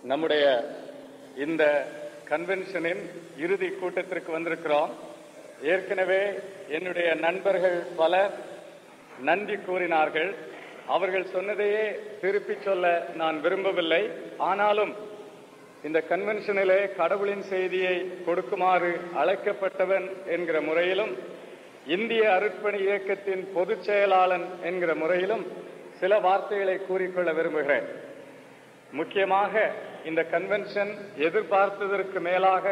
நம்முடைய இந்த கன்வென்ஷனின் இறுதி கூட்டத்திற்கு வந்திருக்கிறோம் ஏற்கனவே என்னுடைய நண்பர்கள் பலர் நன்றி கூறினார்கள் அவர்கள் சொன்னதையே திருப்பிச் சொல்ல நான் விரும்பவில்லை ஆனாலும் இந்த கன்வென்ஷனிலே கடவுளின் செய்தியை கொடுக்குமாறு அழைக்கப்பட்டவன் என்கிற முறையிலும் இந்திய அருட்பணி இயக்கத்தின் பொதுச் செயலாளன் என்கிற முறையிலும் சில வார்த்தைகளை கூறிக்கொள்ள விரும்புகிறேன் முக்கியமாக இந்த கன்வென்ஷன் எதிர்பார்த்ததற்கு மேலாக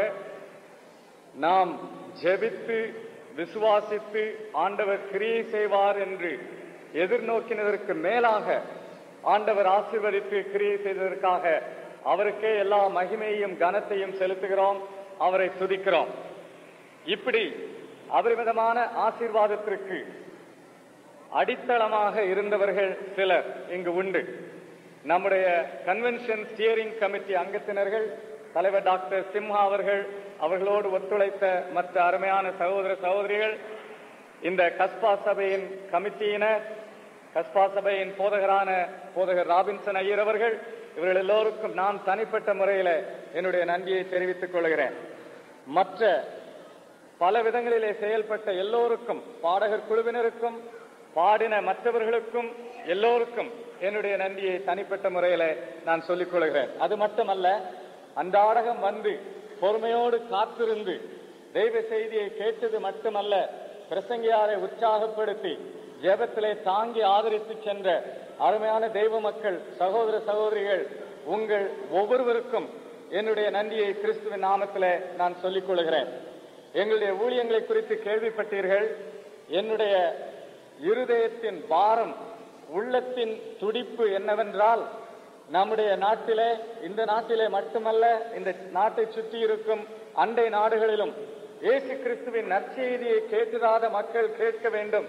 நாம் ஜெபித்து விசுவாசித்து ஆண்டவர் கிரியை செய்வார் என்று எதிர்நோக்கினதற்கு மேலாக ஆண்டவர் ஆசீர்வதித்து கிரியை செய்ததற்காக அவருக்கே எல்லா மகிமையும் கனத்தையும் செலுத்துகிறோம் அவரை துதிக்கிறோம் இப்படி அபரிமிதமான ஆசீர்வாதத்திற்கு அடித்தளமாக இருந்தவர்கள் சிலர் இங்கு உண்டு நம்முடைய கன்வென்ஷன் ஸ்டியரிங் கமிட்டி அங்கத்தினர்கள் தலைவர் டாக்டர் சிம்ஹா அவர்கள் அவர்களோடு ஒத்துழைத்த மற்ற அருமையான சகோதர சகோதரிகள் இந்த கஸ்பா சபையின் கமிட்டியினர் கஸ்பா சபையின் போதகரான போதகர் ராபின்சன் ஐயர் அவர்கள் இவர்கள் எல்லோருக்கும் நான் தனிப்பட்ட முறையில் என்னுடைய நன்றியை தெரிவித்துக் கொள்கிறேன் மற்ற பல விதங்களிலே செயல்பட்ட எல்லோருக்கும் பாடகர் குழுவினருக்கும் பாடின மற்றவர்களுக்கும் எல்லோருக்கும் என்னுடைய நன்றியை தனிப்பட்ட முறையில நான் சொல்லிக் கொள்கிறேன் அது மட்டுமல்ல அன்றாடகம் வந்து பொறுமையோடு காத்திருந்து தெய்வ செய்தியை கேட்டது மட்டுமல்ல பிரசங்கியாரை உற்சாகப்படுத்தி ஜெபத்திலே தாங்கி ஆதரித்து சென்ற அருமையான தெய்வ மக்கள் சகோதர சகோதரிகள் உங்கள் ஒவ்வொருவருக்கும் என்னுடைய நன்றியை கிறிஸ்துவின் நாமத்திலே நான் சொல்லிக் கொள்கிறேன் எங்களுடைய ஊழியங்களை குறித்து கேள்விப்பட்டீர்கள் என்னுடைய இருதயத்தின் பாரம் உள்ளத்தின் துடிப்பு என்னவென்றால் நம்முடைய நாட்டிலே இந்த நாட்டிலே மட்டுமல்ல இந்த நாட்டை சுற்றி இருக்கும் அண்டை நாடுகளிலும் இயேசு கிறிஸ்துவின் நற்செய்தியை கேட்டிராத மக்கள் கேட்க வேண்டும்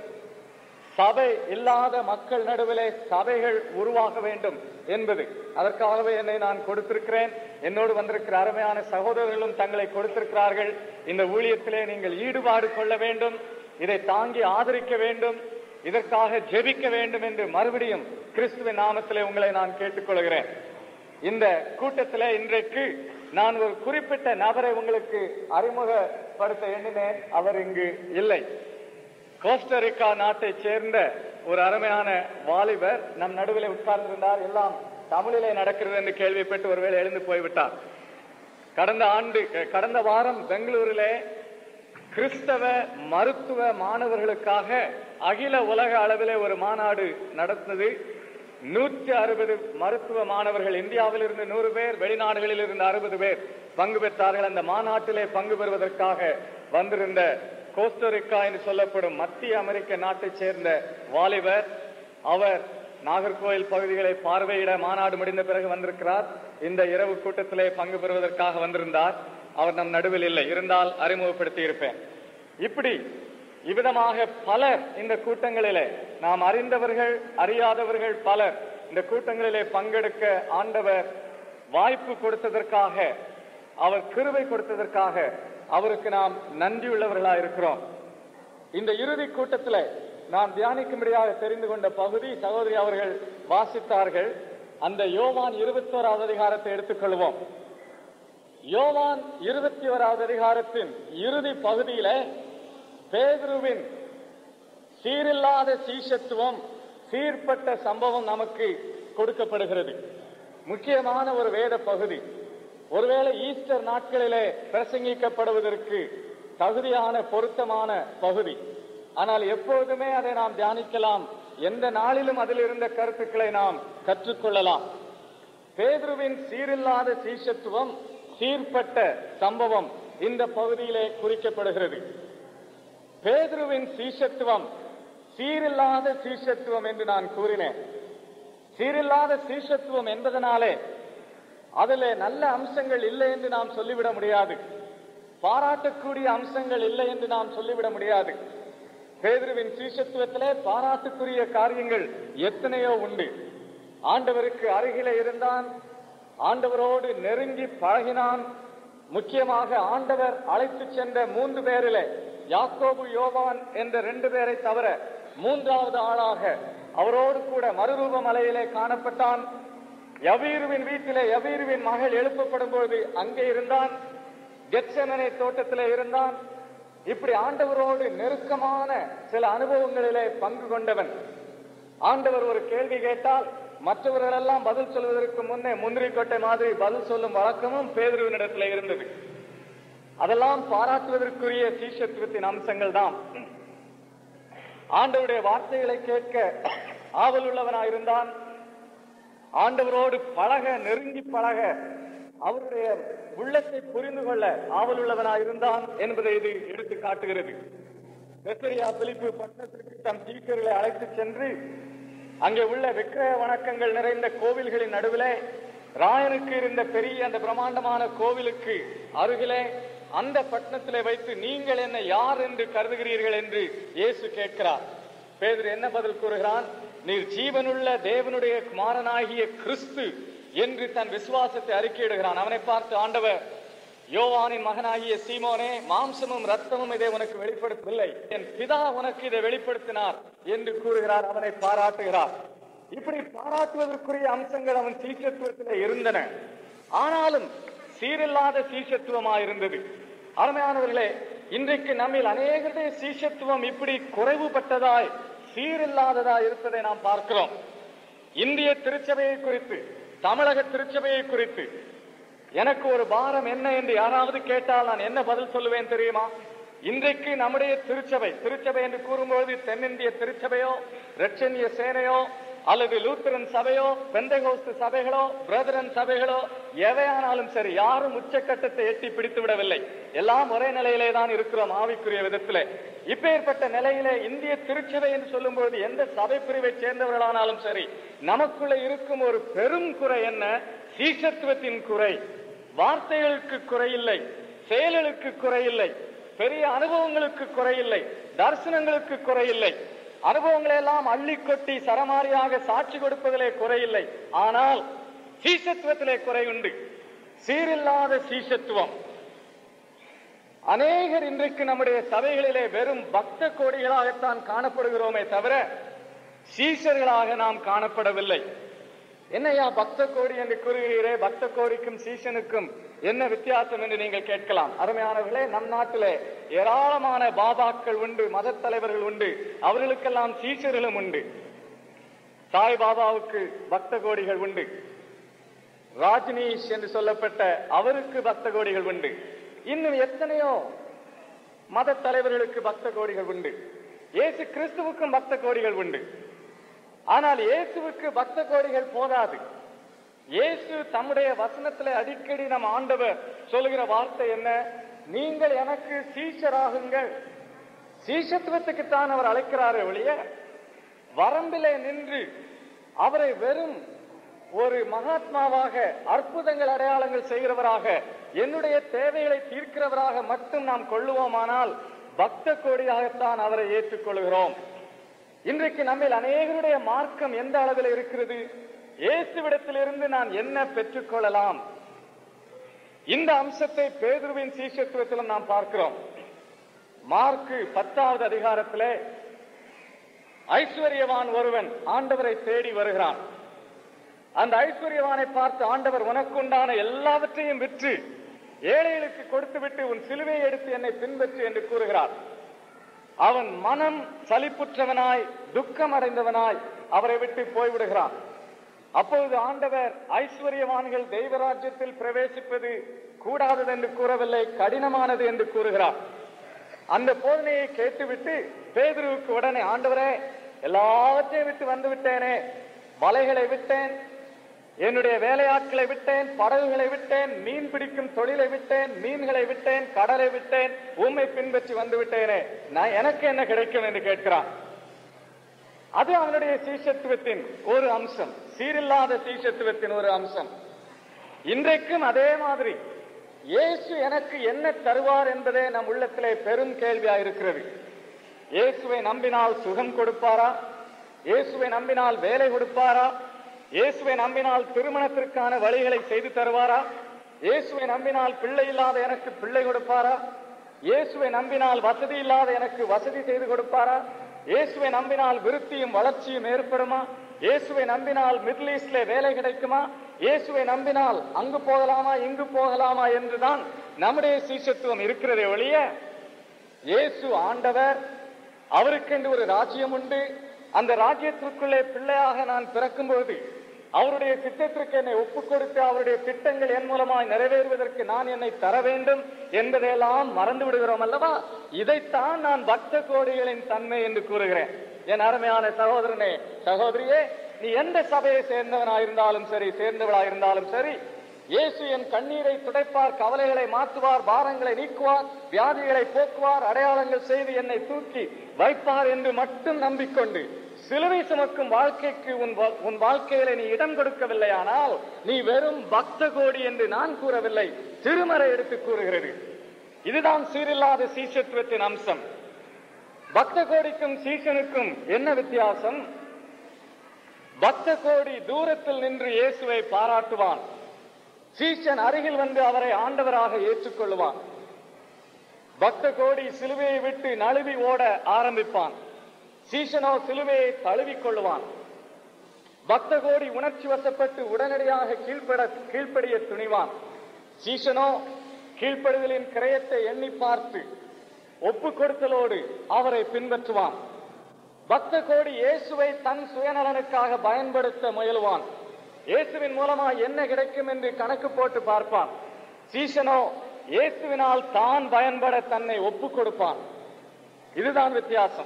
சபை இல்லாத மக்கள் நடுவிலே சபைகள் உருவாக வேண்டும் என்பது அதற்காகவே என்னை நான் கொடுத்திருக்கிறேன் என்னோடு வந்திருக்கிற அருமையான சகோதரர்களும் தங்களை கொடுத்திருக்கிறார்கள் இந்த ஊழியத்திலே நீங்கள் ஈடுபாடு கொள்ள வேண்டும் இதை தாங்கி ஆதரிக்க வேண்டும் இதற்காக ஜெபிக்க வேண்டும் என்று மறுபடியும் கிறிஸ்துவின் நாமத்திலே உங்களை நான் கேட்டுக்கொள்கிறேன் இந்த கூட்டத்திலே இன்றைக்கு நான் ஒரு குறிப்பிட்ட நபரை உங்களுக்கு அறிமுகப்படுத்த எண்ணினேன் அவர் இங்கு இல்லை கோஸ்டரிக்கா நாட்டைச் சேர்ந்த ஒரு அருமையான வாலிபர் நம் நடுவில் உட்கார்ந்திருந்தார் எல்லாம் தமிழிலே நடக்கிறது என்று கேள்விப்பட்டு ஒருவேளை எழுந்து போய்விட்டார் கடந்த ஆண்டு கடந்த வாரம் பெங்களூரிலே கிறிஸ்தவ மருத்துவ மாணவர்களுக்காக அகில உலக அளவிலே ஒரு மாநாடு நடந்தது நூற்றி அறுபது மருத்துவ மாணவர்கள் இந்தியாவில் இருந்து நூறு பேர் வெளிநாடுகளில் இருந்து அறுபது பேர் பங்கு பெற்றார்கள் அந்த மாநாட்டிலே பங்கு பெறுவதற்காக வந்திருந்த கோஸ்டரிக்கா என்று சொல்லப்படும் மத்திய அமெரிக்க நாட்டைச் சேர்ந்த வாலிபர் அவர் நாகர்கோவில் பகுதிகளை பார்வையிட மாநாடு முடிந்த பிறகு வந்திருக்கிறார் இந்த இரவு கூட்டத்திலே பங்கு பெறுவதற்காக வந்திருந்தார் அவர் நம் நடுவில் இல்லை இருந்தால் அறிமுகப்படுத்தி இருப்பேன் இப்படி இவ்விதமாக பலர் இந்த கூட்டங்களிலே நாம் அறிந்தவர்கள் அறியாதவர்கள் பலர் இந்த கூட்டங்களிலே பங்கெடுக்க ஆண்டவர் வாய்ப்பு கொடுத்ததற்காக அவர் கிருவை கொடுத்ததற்காக அவருக்கு நாம் நன்றியுள்ளவர்களா இருக்கிறோம் இந்த இறுதி கூட்டத்தில் நாம் தியானிக்கும்படியாக தெரிந்து கொண்ட பகுதி சகோதரி அவர்கள் வாசித்தார்கள் அந்த யோவான் இருபத்தோராவது அதிகாரத்தை எடுத்துக்கொள்வோம் யோவான் இருபத்தி ஓராவது அதிகாரத்தின் இறுதி பகுதியில பேதுருவின் சீரில்லாத சீஷத்துவம் சீர்பட்ட சம்பவம் நமக்கு கொடுக்கப்படுகிறது முக்கியமான ஒரு வேத பகுதி ஒருவேளை ஈஸ்டர் நாட்களிலே பிரசங்கிக்கப்படுவதற்கு தகுதியான பொருத்தமான பகுதி ஆனால் எப்பொழுதுமே அதை நாம் தியானிக்கலாம் எந்த நாளிலும் அதில் இருந்த கருத்துக்களை நாம் கற்றுக்கொள்ளலாம் பேதுருவின் சீரில்லாத சீஷத்துவம் சீர்பட்ட சம்பவம் இந்த பகுதியிலே குறிக்கப்படுகிறது பேதுருவின் சீஷத்துவம் சீரில்லாத சீஷத்துவம் என்று நான் கூறினேன் சீரில்லாத சீஷத்துவம் என்பதனாலே அதிலே நல்ல அம்சங்கள் இல்லை என்று நாம் சொல்லிவிட முடியாது பாராட்டக்கூடிய அம்சங்கள் இல்லை என்று நாம் சொல்லிவிட முடியாது பேதுருவின் சீஷத்துவத்திலே பாராட்டுக்குரிய காரியங்கள் எத்தனையோ உண்டு ஆண்டவருக்கு அருகிலே இருந்தான் ஆண்டவரோடு நெருங்கி பழகினான் முக்கியமாக ஆண்டவர் அழைத்து சென்ற மூன்று பேரிலே யாக்கோபு யோவான் என்ற ரெண்டு பேரை தவிர மூன்றாவது ஆளாக அவரோடு கூட மறுரூப மலையிலே காணப்பட்டான் யவீருவின் வீட்டிலே யவீருவின் மகள் எழுப்பப்படும் போது அங்கே இருந்தான் கெத்செமனே தோட்டத்திலே இருந்தான் இப்படி ஆண்டவரோடு நெருக்கமான சில அனுபவங்களிலே பங்கு கொண்டவன் ஆண்டவர் ஒரு கேள்வி கேட்டால் மற்றவர்கள் எல்லாம் பதில் சொல்வதற்கு முன்னே முந்திரி கொட்டை மாதிரி பதில் சொல்லும் வழக்கமும் பேதுருவினிடத்தில் இருந்தது அதெல்லாம் பாராட்டுவதற்குரிய சீஷத்துவத்தின் அம்சங்கள் தான் ஆண்டவருடைய வார்த்தைகளை கேட்க ஆவல் உள்ளவனாயிருந்தான் ஆண்டவரோடு பழக நெருங்கி பழக அவருடைய உள்ளத்தை புரிந்து கொள்ள ஆவல் உள்ளவனாயிருந்தான் என்பதை இது எடுத்து காட்டுகிறது பெசரியா பிலிப்பு பட்டணத்திற்கு தம் சீக்கர்களை அழைத்து சென்று அங்கே உள்ள விக்கிரக வணக்கங்கள் நிறைந்த கோவில்களின் நடுவிலே ராயனுக்கு இருந்த பெரிய அந்த பிரம்மாண்டமான கோவிலுக்கு அருகிலே அந்த பட்டணத்திலே வைத்து நீங்கள் என்ன யார் என்று கருதுகிறீர்கள் என்று இயேசு கேட்கிறார் பேதர் என்ன பதில் கூறுகிறான் நீர் ஜீவனுள்ள தேவனுடைய குமாரனாகிய கிறிஸ்து என்று தன் விசுவாசத்தை அறிக்கையிடுகிறான் அவனை பார்த்து ஆண்டவர் யோவானின் மகனாகிய சீமோனே மாம்சமும் ரத்தமும் இதை உனக்கு வெளிப்படுத்தவில்லை என் பிதா உனக்கு இதை வெளிப்படுத்தினார் என்று கூறுகிறார் அவனை பாராட்டுகிறார் இப்படி பாராட்டுவதற்குரிய அம்சங்கள் அவன் சீஷத்துவத்திலே இருந்தன ஆனாலும் சீரில்லாத சீஷத்துவமாயிருந்தது அருமையானவர்களே இன்றைக்கு நம்மில் அநேகருடைய சீஷத்துவம் இப்படி குறைவுபட்டதாய் சீரில்லாததாய் இருப்பதை நாம் பார்க்கிறோம் இந்திய திருச்சபையை குறித்து தமிழக திருச்சபையை குறித்து எனக்கு ஒரு பாரம் என்ன என்று யாராவது கேட்டால் நான் என்ன பதில் சொல்லுவேன் தெரியுமா இன்றைக்கு நம்முடைய திருச்சபை திருச்சபை என்று கூறும்போது தென்னிந்திய திருச்சபையோ ரட்சணிய சேனையோ அல்லது லூத்தரன் சபையோ பெந்தகோஸ்து சபைகளோ பிரதரன் சபைகளோ எவையானாலும் சரி யாரும் உச்சக்கட்டத்தை எட்டி பிடித்து விடவில்லை எல்லாம் ஒரே நிலையிலே தான் இருக்கிறோம் ஆவிக்குரிய விதத்திலே இப்பேற்பட்ட நிலையிலே இந்திய திருச்சபை என்று சொல்லும்போது எந்த சபை பிரிவை சேர்ந்தவர்களானாலும் சரி நமக்குள்ள இருக்கும் ஒரு பெரும் குறை என்ன சீஷத்துவத்தின் குறை வார்த்தைகளுக்கு குறையில்லை செயல்களுக்கு குறையில்லை பெரிய அனுபவங்களுக்கு குறையில்லை தரிசனங்களுக்கு குறையில்லை அனுபவங்களை எல்லாம் அள்ளி கொட்டி சரமாரியாக சாட்சி கொடுப்பதிலே குறையில்லை ஆனால் சீஷத்துவத்திலே குறை உண்டு சீரில்லாத சீஷத்துவம் அநேகர் இன்றைக்கு நம்முடைய சபைகளிலே வெறும் பக்த கோடிகளாகத்தான் காணப்படுகிறோமே தவிர சீஷர்களாக நாம் காணப்படவில்லை என்னையா பக்த கோடி என்று கூறுகிறீரே பக்த கோடிக்கும் சீஷனுக்கும் என்ன வித்தியாசம் என்று நீங்கள் கேட்கலாம் அருமையானவர்களே நம் நாட்டிலே ஏராளமான பாபாக்கள் உண்டு மத தலைவர்கள் உண்டு அவர்களுக்கெல்லாம் சீஷர்களும் உண்டு சாய் பாபாவுக்கு பக்த கோடிகள் உண்டு ராஜ்னீஷ் என்று சொல்லப்பட்ட அவருக்கு பக்த கோடிகள் உண்டு இன்னும் எத்தனையோ மத தலைவர்களுக்கு பக்த கோடிகள் உண்டு இயேசு கிறிஸ்துவுக்கும் பக்த கோடிகள் உண்டு ஆனால் இயேசுவுக்கு பக்த கோடிகள் போதாது இயேசு தம்முடைய வசனத்துல அடிக்கடி நம் ஆண்டவர் சொல்லுகிற வார்த்தை என்ன நீங்கள் எனக்கு சீஷராகுங்கள் சீஷத்துவத்துக்குத்தான் அவர் அழைக்கிறாரே ஒழிய வரம்பிலே நின்று அவரை வெறும் ஒரு மகாத்மாவாக அற்புதங்கள் அடையாளங்கள் செய்கிறவராக என்னுடைய தேவைகளை தீர்க்கிறவராக மட்டும் நாம் கொள்ளுவோமானால் பக்த கோடியாகத்தான் அவரை ஏற்றுக்கொள்கிறோம் இன்றைக்கு நம்மில் அநேகருடைய மார்க்கம் எந்த அளவில் இருக்கிறது இயேசுவிடத்திலிருந்து நான் என்ன பெற்றுக்கொள்ளலாம் இந்த அம்சத்தை பேதுருவின் சீஷத்துவத்திலும் நாம் பார்க்கிறோம் மார்க்கு பத்தாவது அதிகாரத்திலே ஐஸ்வர்யவான் ஒருவன் ஆண்டவரை தேடி வருகிறான் அந்த ஐஸ்வர்யவானை பார்த்து ஆண்டவர் உனக்குண்டான எல்லாவற்றையும் விற்று ஏழைகளுக்கு கொடுத்துவிட்டு உன் சிலுவையை எடுத்து என்னை பின்பற்று என்று கூறுகிறார் அவன் மனம் சலிப்புற்றவனாய் துக்கம் அடைந்தவனாய் அவரை விட்டு போய்விடுகிறான் அப்பொழுது ஆண்டவர் ஐஸ்வர்யவான்கள் தெய்வராஜ்யத்தில் பிரவேசிப்பது கூடாதது என்று கூறவில்லை கடினமானது என்று கூறுகிறார் அந்த போதனையை கேட்டுவிட்டு பேதுருவுக்கு உடனே ஆண்டவரே எல்லாவற்றையும் விட்டு வந்து விட்டேனே வலைகளை விட்டேன் என்னுடைய வேலையாட்களை விட்டேன் படகுகளை விட்டேன் மீன் பிடிக்கும் தொழிலை விட்டேன் மீன்களை விட்டேன் கடலை விட்டேன் உண்மை பின்பற்றி வந்து விட்டேனே நான் எனக்கு என்ன கிடைக்கும் என்று கேட்கிறான் அது அவனுடைய சீஷத்துவத்தின் ஒரு அம்சம் சீரில்லாத சீஷத்துவத்தின் ஒரு அம்சம் இன்றைக்கும் அதே மாதிரி இயேசு எனக்கு என்ன தருவார் என்பதே நம் உள்ளத்திலே பெரும் கேள்வியா இருக்கிறது இயேசுவை நம்பினால் சுகம் கொடுப்பாரா இயேசுவை நம்பினால் வேலை கொடுப்பாரா இயேசுவை நம்பினால் திருமணத்திற்கான வழிகளை செய்து தருவாரா இயேசுவை நம்பினால் பிள்ளை இல்லாத எனக்கு பிள்ளை கொடுப்பாரா இயேசுவை நம்பினால் வசதி இல்லாத எனக்கு வசதி செய்து கொடுப்பாரா இயேசுவை நம்பினால் விருத்தியும் வளர்ச்சியும் ஏற்படுமா இயேசுவை நம்பினால் மிடில் ஈஸ்ட்ல வேலை கிடைக்குமா இயேசுவை நம்பினால் அங்கு போகலாமா இங்கு போகலாமா என்றுதான் நம்முடைய சீசத்துவம் இருக்கிறதே ஒழிய இயேசு ஆண்டவர் அவருக்கென்று ஒரு ராஜ்யம் உண்டு அந்த ராஜ்யத்திற்குள்ளே பிள்ளையாக நான் பிறக்கும்போது அவருடைய திட்டத்திற்கு என்னை ஒப்புக் கொடுத்து அவருடைய திட்டங்கள் என் மூலமாய் நிறைவேறுவதற்கு நான் என்னை தர வேண்டும் என்பதையெல்லாம் மறந்து விடுகிறோம் அல்லவா இதைத்தான் நான் பக்த கோடிகளின் தன்மை என்று கூறுகிறேன் என் அருமையான சகோதரனே சகோதரியே நீ எந்த சபையை சேர்ந்தவனாயிருந்தாலும் சரி சேர்ந்தவளாயிருந்தாலும் சரி இயேசு என் கண்ணீரை துடைப்பார் கவலைகளை மாற்றுவார் பாரங்களை நீக்குவார் வியாதிகளை போக்குவார் அடையாளங்கள் செய்து என்னை தூக்கி வைப்பார் என்று மட்டும் நம்பிக்கொண்டு சிலுவை சுமக்கும் வாழ்க்கைக்கு உன் வா- உன் வாழ்க்கையில நீ இடம் கொடுக்கவில்லையானால் நீ வெறும் பக்த கோடி என்று நான் கூறவில்லை திருமறை எடுத்து கூறுகிறது இதுதான் சீரில்லாத சீசத்துவத்தின் அம்சம் பக்த கோடிக்கும் சீசனுக்கும் என்ன வித்தியாசம் பக்த கோடி தூரத்தில் நின்று இயேசுவை பாராட்டுவான் சீசன் அருகில் வந்து அவரை ஆண்டவராக ஏற்றுக்கொள்வான் பக்த கோடி சிலுவையை விட்டு நழுவி ஓட ஆரம்பிப்பான் சீசனோ சிலுவையை தழுவிக் கொள்வான் பக்த கோடி உணர்ச்சி வசப்பட்டு உடனடியாக கீழ்ப்பட கீழ்ப்படிய துணிவான் சீசனோ கீழ்ப்படுதலின் கிரயத்தை எண்ணி பார்த்து ஒப்பு கொடுத்தலோடு அவரை பின்பற்றுவான் பக்த கோடி இயேசுவை தன் சுயநலனுக்காக பயன்படுத்த முயலுவான் இயேசுவின் மூலமா என்ன கிடைக்கும் என்று கணக்கு போட்டு பார்ப்பான் சீசனோ இயேசுவினால் தான் பயன்பட தன்னை ஒப்பு கொடுப்பான் இதுதான் வித்தியாசம்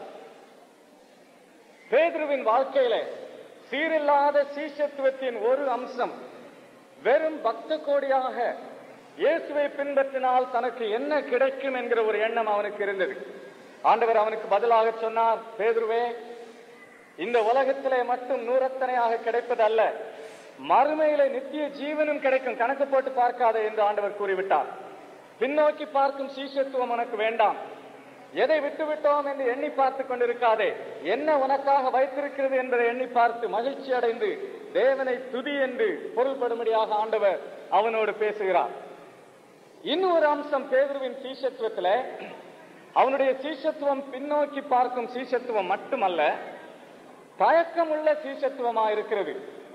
பேதுருவின் வாழ்க்கையில சீரில்லாத சீஷத்துவத்தின் ஒரு அம்சம் வெறும் பக்த கோடியாக இயேசுவை பின்பற்றினால் தனக்கு என்ன கிடைக்கும் என்கிற ஒரு எண்ணம் அவனுக்கு இருந்தது ஆண்டவர் அவனுக்கு பதிலாக சொன்னார் பேதுருவே இந்த உலகத்திலே மட்டும் நூறத்தனையாக கிடைப்பது அல்ல மறுமையில நித்திய ஜீவனும் கிடைக்கும் கணக்கு போட்டு பார்க்காதே என்று ஆண்டவர் கூறிவிட்டார் பின்னோக்கி பார்க்கும் சீஷத்துவம் உனக்கு வேண்டாம் எதை விட்டுவிட்டோம் என்று எண்ணி பார்த்து கொண்டிருக்காதே என்ன உனக்காக வைத்திருக்கிறது என்பதை எண்ணி பார்த்து மகிழ்ச்சி அடைந்து தேவனை துதி என்று பொருள்படும்படியாக ஆண்டவர் அவனோடு பேசுகிறார் இன்னும் ஒரு அம்சம் பேதுருவின் சீஷத்துவத்துல அவனுடைய சீஷத்துவம் பின்னோக்கி பார்க்கும் சீஷத்துவம் மட்டுமல்ல தயக்கமுள்ள சீஷத்துவமா இருக்கிறது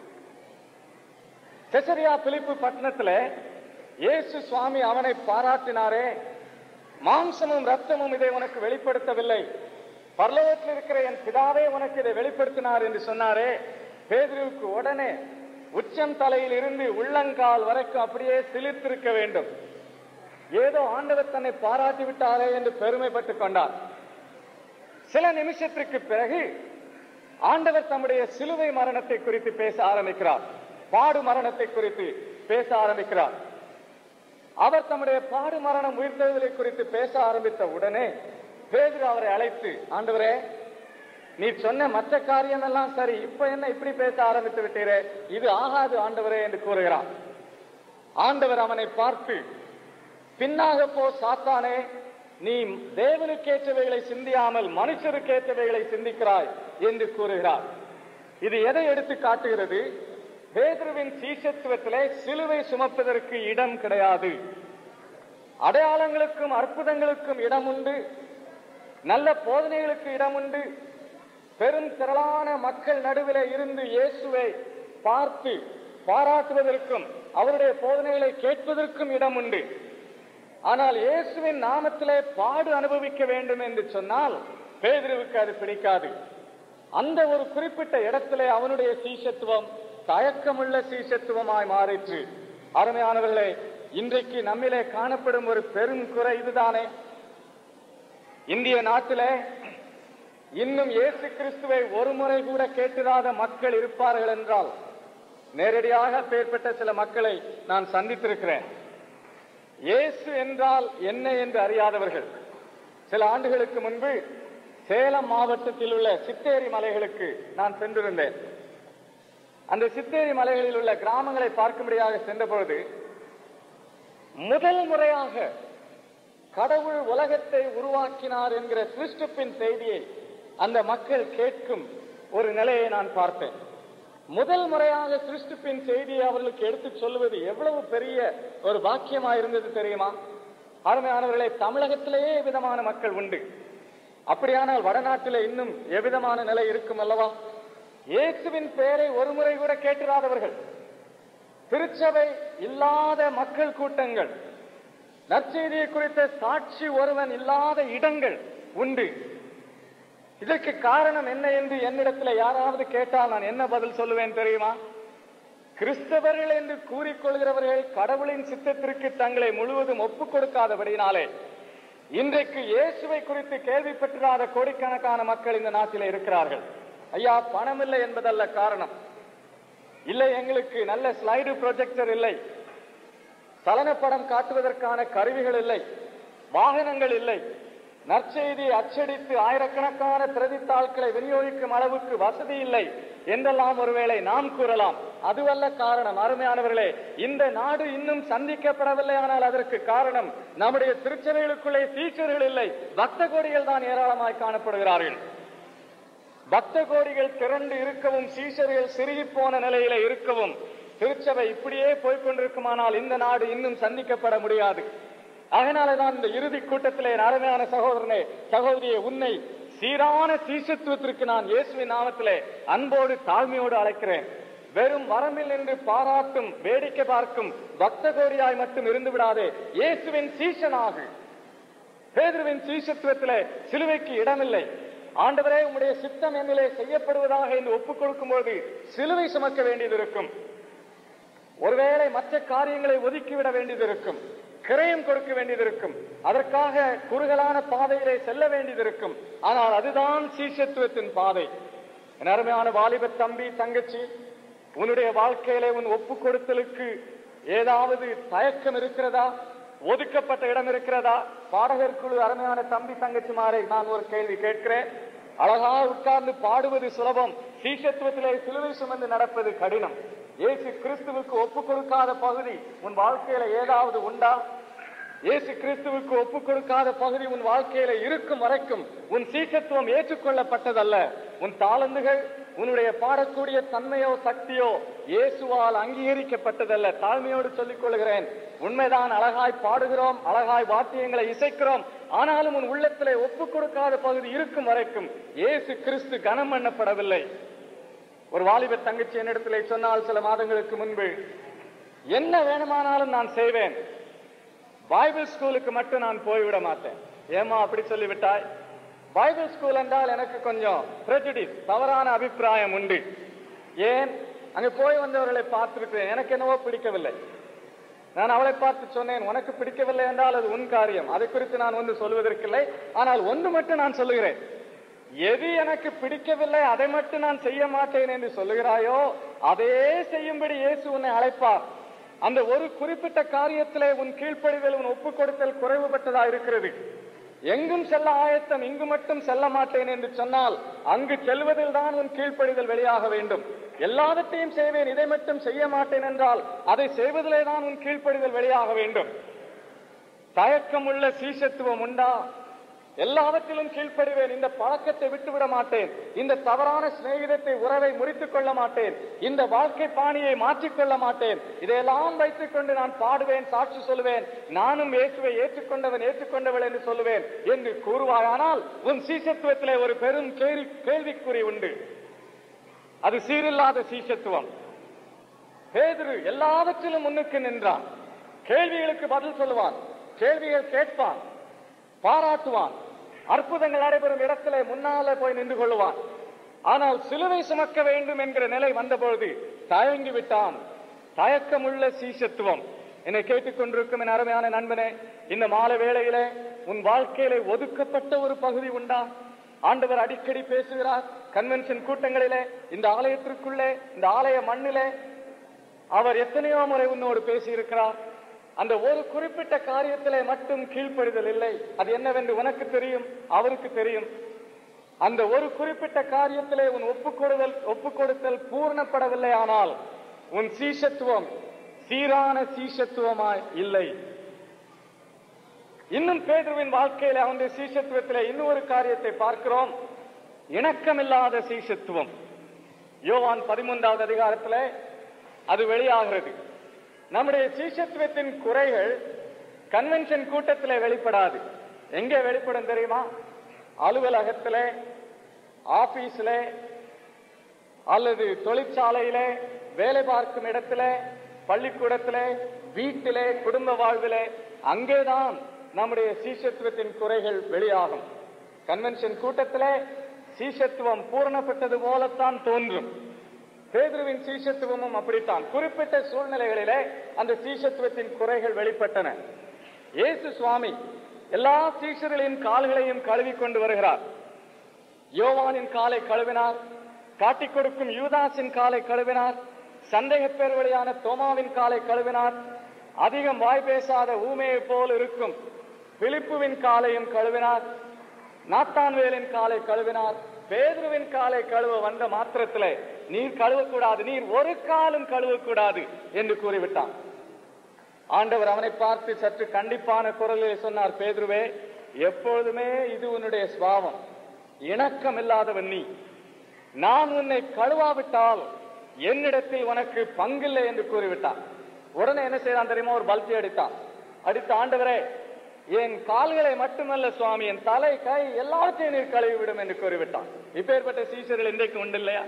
செசரியா பிலிப்பு பட்டணத்துல இயேசு சுவாமி அவனை பாராட்டினாரே மாம்சமும் ரத்தமும் இதை உனக்கு வெளிப்படுத்தவில்லை பரலோகத்தில் இருக்கிற என் பிதாவே உனக்கு இதை வெளிப்படுத்தினார் என்று சொன்னாரே பேதுருவுக்கு உடனே உச்சம் தலையில் இருந்து உள்ளங்கால் வரைக்கும் அப்படியே சிலிர்த்திருக்க வேண்டும் ஏதோ ஆண்டவர் தன்னை பாராட்டி விட்டாரே என்று பெருமைப்பட்டுக் கொண்டார் சில நிமிஷத்திற்கு பிறகு ஆண்டவர் தம்முடைய சிலுவை மரணத்தை குறித்து பேச ஆரம்பிக்கிறார் பாடு மரணத்தை குறித்து பேச ஆரம்பிக்கிறார் அவர் தம்முடைய பாடு மரணம் உயிர்த்தெழுதலை குறித்து பேச ஆரம்பித்த உடனே பேதுரு அவரை அழைத்து ஆண்டவரே நீ சொன்ன மற்ற காரியம் எல்லாம் சரி இப்ப என்ன இப்படி பேச ஆரம்பித்து விட்டீரே இது ஆகாது ஆண்டவரே என்று கூறுகிறான் ஆண்டவர் அவனை பார்த்து பின்னாக போ சாத்தானே நீ தேவனுக்கேற்றவைகளை சிந்தியாமல் மனுஷருக்கேற்றவைகளை சிந்திக்கிறாய் என்று கூறுகிறார் இது எதை எடுத்து காட்டுகிறது பேதுருவின் சீசத்துவத்திலே சிலுவை சுமப்பதற்கு இடம் கிடையாது அடையாளங்களுக்கும் அற்புதங்களுக்கும் இடம் உண்டு நல்ல போதனைகளுக்கு இடம் உண்டு பெரும் திரளான மக்கள் நடுவிலே இருந்து இயேசுவை பார்த்து பாராட்டுவதற்கும் அவருடைய போதனைகளை கேட்பதற்கும் இடம் உண்டு ஆனால் இயேசுவின் நாமத்திலே பாடு அனுபவிக்க வேண்டும் என்று சொன்னால் பேதுருவுக்கு அது பிடிக்காது அந்த ஒரு குறிப்பிட்ட இடத்திலே அவனுடைய சீசத்துவம் தயக்கமுள்ள சீசத்துவமாய் மாறிற்று அருமையானவர்களே இன்றைக்கு நம்மிலே காணப்படும் ஒரு பெரும் குறை இதுதானே இந்திய நாட்டிலே இன்னும் இயேசு கிறிஸ்துவை ஒரு முறை கூட கேட்டிராத மக்கள் இருப்பார்கள் என்றால் நேரடியாக பேர்பட்ட சில மக்களை நான் சந்தித்திருக்கிறேன் இயேசு என்றால் என்ன என்று அறியாதவர்கள் சில ஆண்டுகளுக்கு முன்பு சேலம் மாவட்டத்தில் உள்ள சித்தேரி மலைகளுக்கு நான் சென்றிருந்தேன் அந்த சித்தேரி மலைகளில் உள்ள கிராமங்களை பார்க்கும்படியாக சென்றபொழுது முதல் முறையாக கடவுள் உலகத்தை உருவாக்கினார் என்கிற சிருஷ்டிப்பின் செய்தியை அந்த மக்கள் கேட்கும் ஒரு நிலையை நான் பார்த்தேன் முதல் முறையாக சிருஷ்டிப்பின் செய்தியை அவர்களுக்கு எடுத்துச் சொல்லுவது எவ்வளவு பெரிய ஒரு பாக்கியமா இருந்தது தெரியுமா அருமையானவர்களே தமிழகத்திலேயே விதமான மக்கள் உண்டு அப்படியானால் வடநாட்டிலே இன்னும் எவ்விதமான நிலை இருக்கும் அல்லவா இயேசுவின் பெயரை ஒருமுறை கூட கேட்டிராதவர்கள் திருச்சபை இல்லாத மக்கள் கூட்டங்கள் நற்செய்தியை குறித்த சாட்சி ஒருவன் இல்லாத இடங்கள் உண்டு இதற்கு காரணம் என்ன என்று என்னிடத்தில் யாராவது கேட்டால் நான் என்ன பதில் சொல்லுவேன் தெரியுமா கிறிஸ்தவர்கள் என்று கூறிக்கொள்கிறவர்கள் கடவுளின் சித்தத்திற்கு தங்களை முழுவதும் ஒப்புக் கொடுக்காதபடினாலே இன்றைக்கு இயேசுவை குறித்து கேள்விப்பட்டிராத கோடிக்கணக்கான மக்கள் இந்த நாட்டில் இருக்கிறார்கள் ஐயா பணம் இல்லை என்பதல்ல காரணம் இல்லை எங்களுக்கு நல்ல ஸ்லைடு ப்ரொஜெக்டர் இல்லை சலனப்படம் காட்டுவதற்கான கருவிகள் இல்லை வாகனங்கள் இல்லை நற்செய்தி அச்சடித்து ஆயிரக்கணக்கான பிரதித்தாள்களை விநியோகிக்கும் அளவுக்கு வசதி இல்லை என்றெல்லாம் ஒருவேளை நாம் கூறலாம் அதுவல்ல காரணம் அருமையானவர்களே இந்த நாடு இன்னும் சந்திக்கப்படவில்லை ஆனால் அதற்கு காரணம் நம்முடைய திருச்சபைகளுக்குள்ளே டீச்சர்கள் இல்லை பக்த கோடிகள் தான் ஏராளமாய் காணப்படுகிறார்கள் பக்த கோடிகள் திரண்டு இருக்கவும் சீஷர்கள் சிறுகி போன நிலையில இருக்கவும் திருச்சபை இப்படியே போய்கொண்டிருக்குமானால் இந்த நாடு இன்னும் சந்திக்கப்பட முடியாது அதனாலதான் இந்த இறுதி கூட்டத்திலே என் அருமையான சகோதரனே சகோதரியே உன்னை சீரான சீசத்துவத்திற்கு நான் இயேசுவின் நாமத்திலே அன்போடு தாழ்மையோடு அழைக்கிறேன் வெறும் வரம்பில் நின்று பாராட்டும் வேடிக்கை பார்க்கும் பக்த கோடியாய் மட்டும் இருந்து விடாதே இயேசுவின் சீசனாகு பேதுருவின் சீசத்துவத்திலே சிலுவைக்கு இடமில்லை ஆண்டவரே உம்முடைய சித்தம் என்னிலே செய்யப்படுவதாக என்று ஒப்புக் கொடுக்கும்போது சிலுவை சுமக்க வேண்டியது இருக்கும் ஒருவேளை மற்ற காரியங்களை ஒதுக்கிவிட வேண்டியது இருக்கும் கிரயம் கொடுக்க வேண்டியது இருக்கும் அதற்காக குறுகலான பாதையிலே செல்ல வேண்டியது இருக்கும் ஆனால் அதுதான் சீசத்துவத்தின் பாதை என் அருமையான வாலிப தம்பி தங்கச்சி உன்னுடைய வாழ்க்கையிலே உன் ஒப்பு கொடுத்தலுக்கு ஏதாவது தயக்கம் இருக்கிறதா ஒதுக்கப்பட்ட இடம் இருக்கிறதா பாடகர் குழு அருமையான தம்பி தங்கச்சிமாரை நான் ஒரு கேள்வி கேட்கிறேன் அழகா உட்கார்ந்து பாடுவது சுலபம் சீசத்துவத்திலே சிலுவை சுமந்து நடப்பது கடினம் இயேசு கிறிஸ்துவுக்கு ஒப்பு கொடுக்காத பகுதி உன் வாழ்க்கையில ஏதாவது உண்டா இயேசு கிறிஸ்துவுக்கு ஒப்பு கொடுக்காத பகுதி உன் வாழ்க்கையில இருக்கும் வரைக்கும் உன் சீசத்துவம் ஏற்றுக்கொள்ளப்பட்டதல்ல உன் தாளந்துகள் உன்னுடைய பாடக்கூடிய தன்மையோ சக்தியோ இயேசுவால் அங்கீகரிக்கப்பட்டதல்ல தாழ்மையோடு சொல்லிக் கொள்கிறேன் உண்மைதான் அழகாய் பாடுகிறோம் அழகாய் வாத்தியங்களை இசைக்கிறோம் ஆனாலும் உன் உள்ளத்திலே ஒப்பு கொடுக்காத பகுதி இருக்கும் வரைக்கும் இயேசு கிறிஸ்து கனம் பண்ணப்படவில்லை ஒரு வாலிப தங்கச்சி என்னிடத்திலே சொன்னால் சில மாதங்களுக்கு முன்பு என்ன வேணுமானாலும் நான் செய்வேன் பைபிள் ஸ்கூலுக்கு மட்டும் நான் போய்விட மாட்டேன் ஏமா அப்படி சொல்லிவிட்டாய் பைபிள் ஸ்கூல் என்றால் எனக்கு கொஞ்சம் prejudice தவறான அபிப்பிராயம் உண்டு ஏன் அங்க போய் வந்தவர்களை பார்த்திருக்கிறேன் எனக்கு என்னவோ பிடிக்கவில்லை நான் அவளை பார்த்து சொன்னேன் உனக்கு பிடிக்கவில்லை என்றால் அது உன் காரியம் அதை குறித்து நான் ஒன்று சொல்வதற்கில்லை ஆனால் ஒன்று மட்டும் நான் சொல்லுகிறேன் எது எனக்கு பிடிக்கவில்லை அதை மட்டும் நான் செய்ய மாட்டேன் என்று சொல்லுகிறாயோ அதே செய்யும்படி இயேசு உன்னை அழைப்பார் அந்த ஒரு குறிப்பிட்ட காரியத்திலே உன் கீழ்ப்படிதல் உன் ஒப்புக் கொடுத்தல் குறைவுபட்டதா இருக்கிறது எங்கும் செல்ல ஆயத்தம் இங்கு மட்டும் செல்ல மாட்டேன் என்று சொன்னால் அங்கு செல்வதில் தான் உன் கீழ்ப்படிதல் வெளியாக வேண்டும் எல்லாவற்றையும் செய்வேன் இதை மட்டும் செய்ய மாட்டேன் என்றால் அதை செய்வதிலே தான் உன் கீழ்ப்படிதல் வெளியாக வேண்டும் தயக்கமுள்ள சீசத்துவம் உண்டா எல்லாவற்றிலும் கீழ்ப்படிவேன் இந்த பழக்கத்தை விட்டுவிட மாட்டேன் இந்த தவறான சிநேகிதத்தை உறவை முறித்துக் கொள்ள மாட்டேன் இந்த வாழ்க்கை பாணியை மாற்றிக்கொள்ள மாட்டேன் இதையெல்லாம் வைத்துக் கொண்டு நான் பாடுவேன் சாட்சி சொல்லுவேன் நானும் இயேசுவை ஏற்றுக்கொண்டவன் ஏற்றுக்கொண்டவள் என்று சொல்லுவேன் என்று கூறுவாயானால் உன் சீசத்துவத்திலே ஒரு பெரும் கேள்வி கேள்விக்குறி உண்டு அது சீரில்லாத சீசத்துவம் பேதுரு எல்லாவற்றிலும் முன்னுக்கு நின்றான் கேள்விகளுக்கு பதில் சொல்லுவான் கேள்விகள் கேட்பான் பாராட்டுவான் அற்புதங்கள் நடைபெறும் இடத்திலே முன்னாலே போய் நின்று கொள்ளுவான் ஆனால் சிலுவை சுமக்க வேண்டும் என்கிற நிலை வந்தபொழுது தயங்கி விட்டான் தயக்கமுள்ள சீசத்துவம் என்னை கேட்டுக்கொண்டிருக்கும் என் அருமையான நண்பனே இந்த மாலை வேளையிலே உன் வாழ்க்கையிலே ஒதுக்கப்பட்ட ஒரு பகுதி உண்டா ஆண்டவர் அடிக்கடி பேசுகிறார் கன்வென்ஷன் கூட்டங்களிலே இந்த ஆலயத்திற்குள்ளே இந்த ஆலய மண்ணிலே அவர் எத்தனையோ முறை உன்னோடு பேசியிருக்கிறார் அந்த ஒரு குறிப்பிட்ட காரியத்திலே மட்டும் கீழ்ப்படிதல் இல்லை அது என்னவென்று உனக்கு தெரியும் அவருக்கு தெரியும் அந்த ஒரு குறிப்பிட்ட காரியத்திலே உன் ஒப்புக்கொடுதல் ஒப்புக்கொடுத்தல் பூர்ணப்படவில்லை ஆனால் உன் சீஷத்துவம் சீரான சீஷத்துவமாய் இல்லை இன்னும் பேதுருவின் வாழ்க்கையில அவனுடைய சீஷத்துவத்திலே இன்னொரு காரியத்தை பார்க்கிறோம் இணக்கமில்லாத சீஷத்துவம் யோவான் பதிமூன்றாவது அதிகாரத்திலே அது வெளியாகிறது நம்முடைய சீஷத்துவத்தின் குறைகள் கன்வென்ஷன் கூட்டத்திலே வெளிப்படாது எங்கே வெளிப்படும் தெரியுமா அலுவலகத்திலே ஆபீஸ்ல அல்லது தொழிற்சாலையிலே வேலை பார்க்கும் இடத்திலே பள்ளிக்கூடத்திலே வீட்டிலே குடும்ப வாழ்விலே அங்கேதான் நம்முடைய சீஷத்துவத்தின் குறைகள் வெளியாகும் கன்வென்ஷன் கூட்டத்திலே சீஷத்துவம் பூரணப்பட்டது போலத்தான் தோன்றும் பேதுருவின் சீஷத்துவமும் அப்படித்தான் குறிப்பிட்ட சூழ்நிலைகளிலே அந்த சீஷத்துவத்தின் குறைகள் வெளிப்பட்டன இயேசு சுவாமி எல்லா சீஷர்களின் கால்களையும் கழுவி கொண்டு வருகிறார் யோவானின் காலை கழுவினார் காட்டிக் கொடுக்கும் யூதாஸின் காலை கழுவினார் சந்தேக பேர் வழியான தோமாவின் காலை கழுவினார் அதிகம் வாய் பேசாத ஊமையை போல் இருக்கும் பிலிப்புவின் காலையும் கழுவினார் நாத்தான்வேலின் காலை கழுவினார் பேதுருவின் காலை கழுவ வந்த மாத்திரத்திலே நீர் கழுவக்கூடாது நீர் ஒரு காலும் கழுவக்கூடாது என்று கூறிவிட்டான் ஆண்டவர் அவனை பார்த்து சற்று கண்டிப்பான குரலில் சொன்னார் பேதுருவே எப்பொழுதுமே இது உன்னுடைய சுவாவம் இணக்கம் இல்லாதவன் நீ நான் உன்னை கழுவாவிட்டால் என்னிடத்தில் உனக்கு பங்கில்லை என்று கூறிவிட்டான் உடனே என்ன செய்தான் தெரியுமா ஒரு பல்ட்டி அடித்தான் அடித்த ஆண்டவரே என் கால்களை மட்டுமல்ல சுவாமி என் தலை கை எல்லாத்தையும் நீர் கழுவி விடும் என்று கூறிவிட்டான் இப்பேற்பட்ட சீசர்கள் இன்றைக்கு உண்டு இல்லையா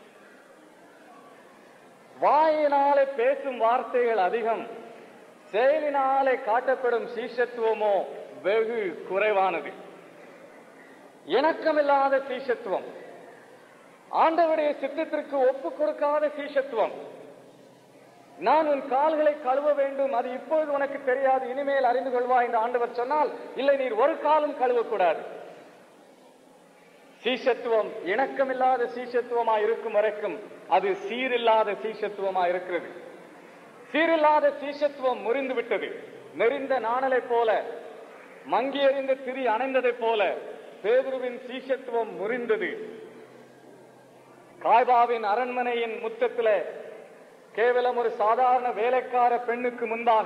வாயினாலே பேசும் வார்த்தைகள் அதிகம் செயலினாலே காட்டப்படும் சீஷத்துவமோ வெகு குறைவானது இணக்கமில்லாத சீஷத்துவம் ஆண்டவருடைய சித்தத்திற்கு ஒப்பு கொடுக்காத சீஷத்துவம் நான் உன் கால்களை கழுவ வேண்டும் அது இப்பொழுது உனக்கு தெரியாது இனிமேல் அறிந்து கொள்வா என்று ஆண்டவர் சொன்னால் இல்லை நீர் ஒரு காலம் கழுவக்கூடாது சீஷத்துவம் இணக்கமில்லாத சீஷத்துவமா இருக்கும் வரைக்கும் அது சீரில்லாத சீஷத்துவமா இருக்கிறது சீரில்லாத சீஷத்துவம் முறிந்து விட்டது நெறிந்த நாணலை போல மங்கி எறிந்த திரி அணைந்ததைப் போல பேதுருவின் சீஷத்துவம் முறிந்தது காய்பாவின் அரண்மனையின் முத்தத்திலே கேவலம் ஒரு சாதாரண வேலைக்கார பெண்ணுக்கு முன்பாக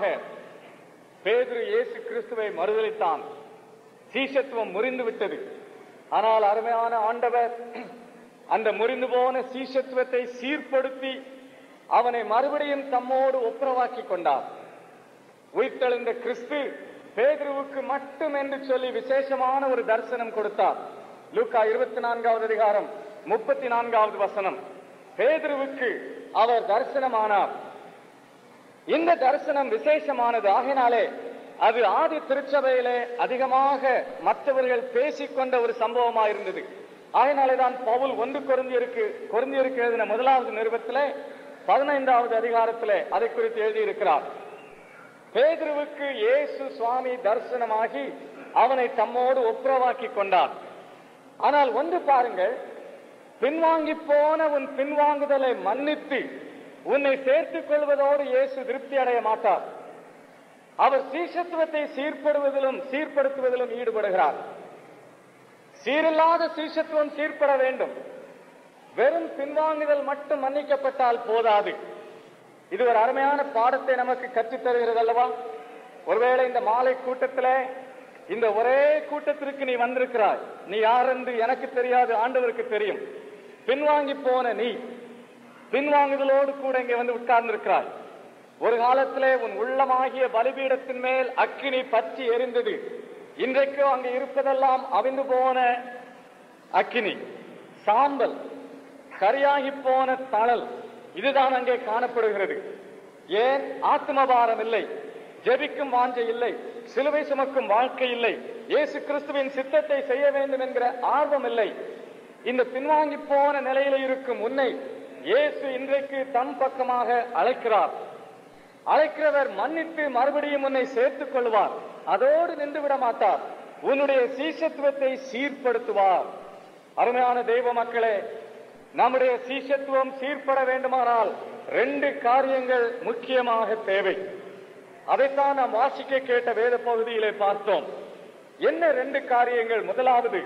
பேதுரு இயேசு கிறிஸ்துவை மறுதளித்தான் சீஷத்துவம் முறிந்து விட்டது ஆனால் அருமையான ஆண்டவர் அந்த முறிந்து போன சீஷத்துவத்தை சீர்படுத்தி அவனை மறுபடியும் தம்மோடு ஒப்புரவாக்கி கொண்டார் உயிர்த்தெழுந்த கிறிஸ்து பேதுருவுக்கு மட்டும் என்று சொல்லி விசேஷமான ஒரு தரிசனம் கொடுத்தார் லூக்கா இருபத்தி நான்காவது அதிகாரம் முப்பத்தி நான்காவது வசனம் பேதுருவுக்கு அவர் தரிசனமானார் இந்த தரிசனம் விசேஷமானது ஆகினாலே அது ஆதி திருச்சபையிலே அதிகமாக மற்றவர்கள் பேசிக்கொண்ட ஒரு சம்பவமாக இருந்தது ஆகினாலே தான் பவுல் ஒன்று கொருந்தியருக்கு கொருந்தியருக்கு எழுதின முதலாவது நிருபத்திலே பதினைந்தாவது அதிகாரத்திலே அதை குறித்து எழுதியிருக்கிறார் பேதுருவுக்கு இயேசு சுவாமி தரிசனமாகி அவனை தம்மோடு ஒப்புரவாக்கி கொண்டார் ஆனால் ஒன்று பாருங்கள் பின்வாங்கி போன உன் பின்வாங்குதலை மன்னித்து உன்னை சேர்த்துக் கொள்வதோடு இயேசு திருப்தி அடைய மாட்டார் அவர் சீஷத்துவத்தை சீர்படுவதிலும் சீர்படுத்துவதிலும் ஈடுபடுகிறார் சீரில்லாத சீஷத்துவம் சீர்பட வேண்டும் வெறும் பின்வாங்குதல் மட்டும் மன்னிக்கப்பட்டால் போதாது இது ஒரு அருமையான பாடத்தை நமக்கு கற்றுத் தருகிறது அல்லவா ஒருவேளை இந்த மாலை கூட்டத்திலே இந்த ஒரே கூட்டத்திற்கு நீ வந்திருக்கிறாய் நீ யார் என்று எனக்கு தெரியாது ஆண்டவருக்கு தெரியும் பின்வாங்கி போன நீ பின்வாங்குதலோடு கூட இங்கே வந்து உட்கார்ந்திருக்கிறாய் ஒரு காலத்திலே உன் உள்ளமாகிய பலிபீடத்தின் மேல் அக்கினி பற்றி எரிந்தது இன்றைக்கு அங்கு இருப்பதெல்லாம் அவிந்து போன அக்கினி சாம்பல் கரியாகி போன தணல் இதுதான் அங்கே காணப்படுகிறது ஏன் ஆத்மபாரம் இல்லை ஜெபிக்கும் வாஞ்சை இல்லை சிலுவை சுமக்கும் வாழ்க்கை இல்லை இயேசு கிறிஸ்துவின் சித்தத்தை செய்ய வேண்டும் என்கிற ஆர்வம் இல்லை இந்த பின்வாங்கி போன நிலையில இருக்கும் உன்னை இயேசு இன்றைக்கு தம் பக்கமாக அழைக்கிறார் அழைக்கிறவர் மன்னித்து மறுபடியும் உன்னை சேர்த்துக் கொள்வார் அதோடு நின்று விட மாட்டார் உன்னுடைய சீசத்துவத்தை சீர்படுத்துவார் அருமையான தெய்வ மக்களே நம்முடைய சீசத்துவம் சீர்பட வேண்டுமானால் ரெண்டு காரியங்கள் முக்கியமாக தேவை அதைத்தான் நாம் வாசிக்க கேட்ட வேத பகுதியிலே பார்த்தோம் என்ன ரெண்டு காரியங்கள் முதலாவது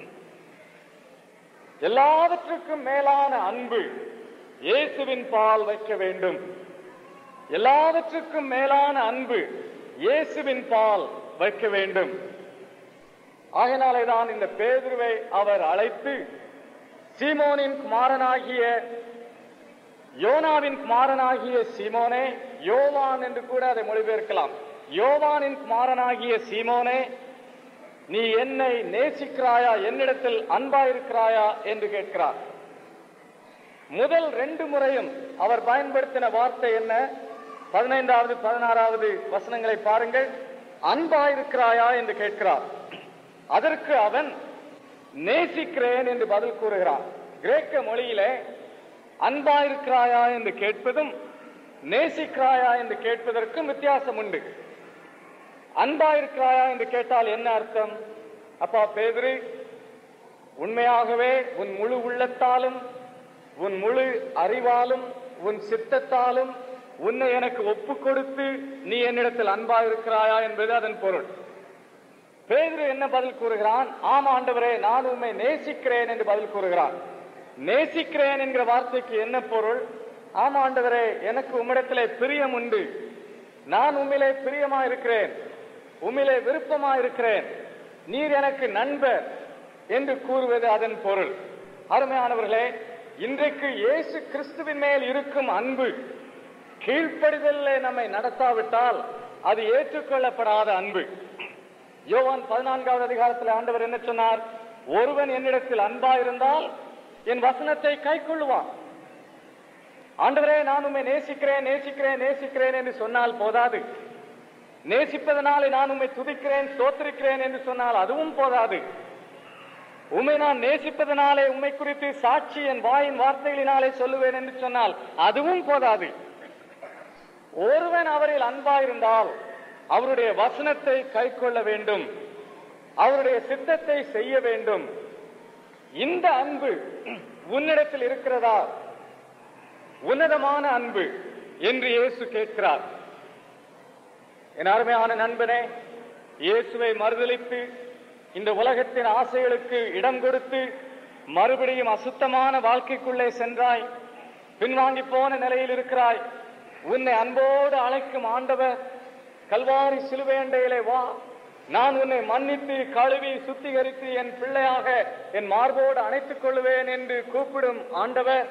எல்லாவற்றுக்கும் மேலான அன்பு இயேசுவின் பால் வைக்க வேண்டும் எல்லாவற்றுக்கும் மேலான அன்பு இயேசுவின் பால் வைக்க வேண்டும் ஆகினாலேதான் இந்த பேதுருவை அவர் அழைத்து சீமோனின் குமாரனாகிய யோனாவின் குமாரனாகிய சீமோனே யோவான் என்று கூட அதை மொழிபெயர்க்கலாம் யோவானின் குமாரனாகிய சீமோனே நீ என்னை நேசிக்கிறாயா என்னிடத்தில் அன்பாயிருக்கிறாயா என்று கேட்கிறார் முதல் ரெண்டு முறையும் அவர் பயன்படுத்தின வார்த்தை என்ன பதினைந்தாவது பதினாறாவது வசனங்களை பாருங்கள் அன்பாயிருக்கிறாயா என்று கேட்கிறார் அதற்கு அவன் நேசிக்கிறேன் என்று பதில் கூறுகிறான் கிரேக்க மொழியிலே அன்பாயிருக்கிறாயா என்று கேட்பதும் நேசிக்கிறாயா என்று கேட்பதற்கும் வித்தியாசம் உண்டு அன்பாயிருக்கிறாயா என்று கேட்டால் என்ன அர்த்தம் அப்பா பேதுரு உண்மையாகவே உன் முழு உள்ளத்தாலும் உன் முழு அறிவாலும் உன் சித்தத்தாலும் உன்னை எனக்கு ஒப்பு கொடுத்து நீ என்னிடத்தில் அன்பா இருக்கிறாயா என்பது அதன் பொருள் பேதுரு என்ன பதில் கூறுகிறான் ஆம் ஆண்டவரே நான் உண்மை நேசிக்கிறேன் என்று பதில் கூறுகிறான் நேசிக்கிறேன் என்கிற வார்த்தைக்கு என்ன பொருள் ஆம் ஆண்டவரே எனக்கு உம்மிடத்திலே பிரியம் உண்டு நான் உம்மிலே பிரியமா இருக்கிறேன் உம்மிலே விருப்பமா இருக்கிறேன் நீர் எனக்கு நண்பர் என்று கூறுவது அதன் பொருள் அருமையானவர்களே இன்றைக்கு இயேசு கிறிஸ்துவின் மேல் இருக்கும் அன்பு கீழ்ப்படிதலே நம்மை நடத்தாவிட்டால் அது ஏற்றுக்கொள்ளப்படாத அன்பு யோவான் பதினான்காவது அதிகாரத்தில் ஆண்டவர் என்ன சொன்னார் ஒருவன் என்னிடத்தில் அன்பா இருந்தால் என் வசனத்தை கை கொள்ளுவான் ஆண்டவரே நான் உண்மை நேசிக்கிறேன் நேசிக்கிறேன் நேசிக்கிறேன் என்று சொன்னால் போதாது நேசிப்பதனாலே நான் உண்மை துதிக்கிறேன் ஸ்தோத்திரிக்கிறேன் என்று சொன்னால் அதுவும் போதாது உண்மை நான் நேசிப்பதனாலே உண்மை குறித்து சாட்சி என் வாயின் வார்த்தைகளினாலே சொல்லுவேன் என்று சொன்னால் அதுவும் போதாது ஒருவன் அவரில் அன்பாயிருந்தால் அவருடைய வசனத்தை கை கொள்ள வேண்டும் அவருடைய சித்தத்தை செய்ய வேண்டும் இந்த அன்பு உன்னிடத்தில் இருக்கிறதா உன்னதமான அன்பு என்று இயேசு கேட்கிறார் என் அருமையான நண்பனே இயேசுவை மறுதலித்து இந்த உலகத்தின் ஆசைகளுக்கு இடம் கொடுத்து மறுபடியும் அசுத்தமான வாழ்க்கைக்குள்ளே சென்றாய் பின்வாங்கி போன நிலையில் இருக்கிறாய் உன்னை அன்போடு அழைக்கும் ஆண்டவர் கல்வாரி சிலுவேண்டையிலே வா நான் உன்னை மன்னித்து கழுவி சுத்திகரித்து என் பிள்ளையாக என் மார்போடு அணைத்துக் கொள்வேன் என்று கூப்பிடும் ஆண்டவர்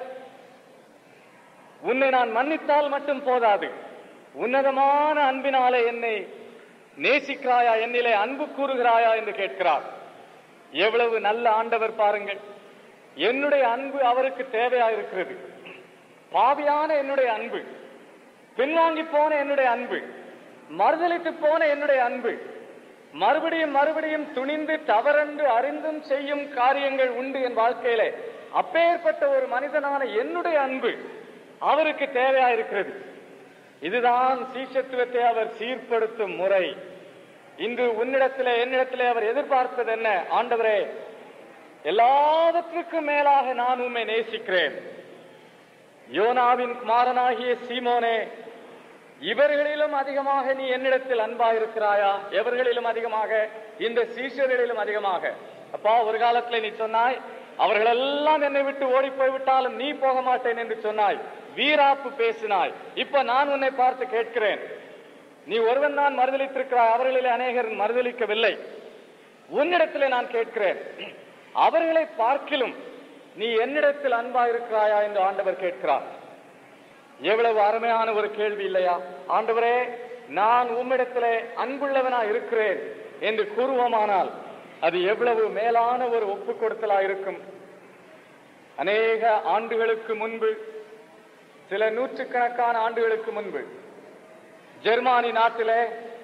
உன்னை நான் மன்னித்தால் மட்டும் போதாது உன்னதமான அன்பினாலே என்னை நேசிக்கிறாயா என்னிலே அன்பு கூறுகிறாயா என்று கேட்கிறார் எவ்வளவு நல்ல ஆண்டவர் பாருங்கள் என்னுடைய அன்பு அவருக்கு தேவையா இருக்கிறது பாவியான என்னுடைய அன்பு பின்வாங்கி போன என்னுடைய அன்பு மறுதளித்து போன என்னுடைய அன்பு மறுபடியும் மறுபடியும் துணிந்து தவறென்று அறிந்தும் செய்யும் காரியங்கள் உண்டு என் வாழ்க்கையிலே அப்பேற்பட்ட ஒரு மனிதனான என்னுடைய அன்பு அவருக்கு தேவையா இருக்கிறது இதுதான் சீஷத்துவத்தை அவர் சீர்படுத்தும் முறை இன்று உன்னிடத்திலே என்னிடத்திலே அவர் எதிர்பார்ப்பது என்ன ஆண்டவரே எல்லாவற்றுக்கும் மேலாக நான் உண்மை நேசிக்கிறேன் யோனாவின் குமாரனாகிய சீமோனே இவர்களிலும் அதிகமாக நீ என்னிடத்தில் அன்பாயிருக்கிறாயா எவர்களிலும் அதிகமாக இந்த சீஷர்களிலும் அதிகமாக அப்பா ஒரு காலத்துல நீ சொன்னாய் அவர்களெல்லாம் என்னை விட்டு ஓடி போய் விட்டாலும் நீ போக மாட்டேன் என்று சொன்னாய் வீராப்பு பேசினாய் இப்ப நான் உன்னை பார்த்து கேட்கிறேன் நீ ஒருவன் தான் மறுதளித்திருக்கிறாய் அவர்களிலே அநேகர் மறுதளிக்கவில்லை உன்னிடத்திலே நான் கேட்கிறேன் அவர்களை பார்க்கிலும் நீ என்னிடத்தில் அன்பா இருக்கிறாயா என்று ஆண்டவர் கேட்கிறார் எவ்வளவு அருமையான ஒரு கேள்வி இல்லையா ஆண்டவரே நான் உம்மிடத்திலே அன்புள்ளவனா இருக்கிறேன் என்று கூறுவோமானால் அது எவ்வளவு மேலான ஒரு ஒப்பு கொடுத்தலா இருக்கும் அநேக ஆண்டுகளுக்கு முன்பு சில நூற்றுக்கணக்கான ஆண்டுகளுக்கு முன்பு ஜெர்மானி நாட்டிலே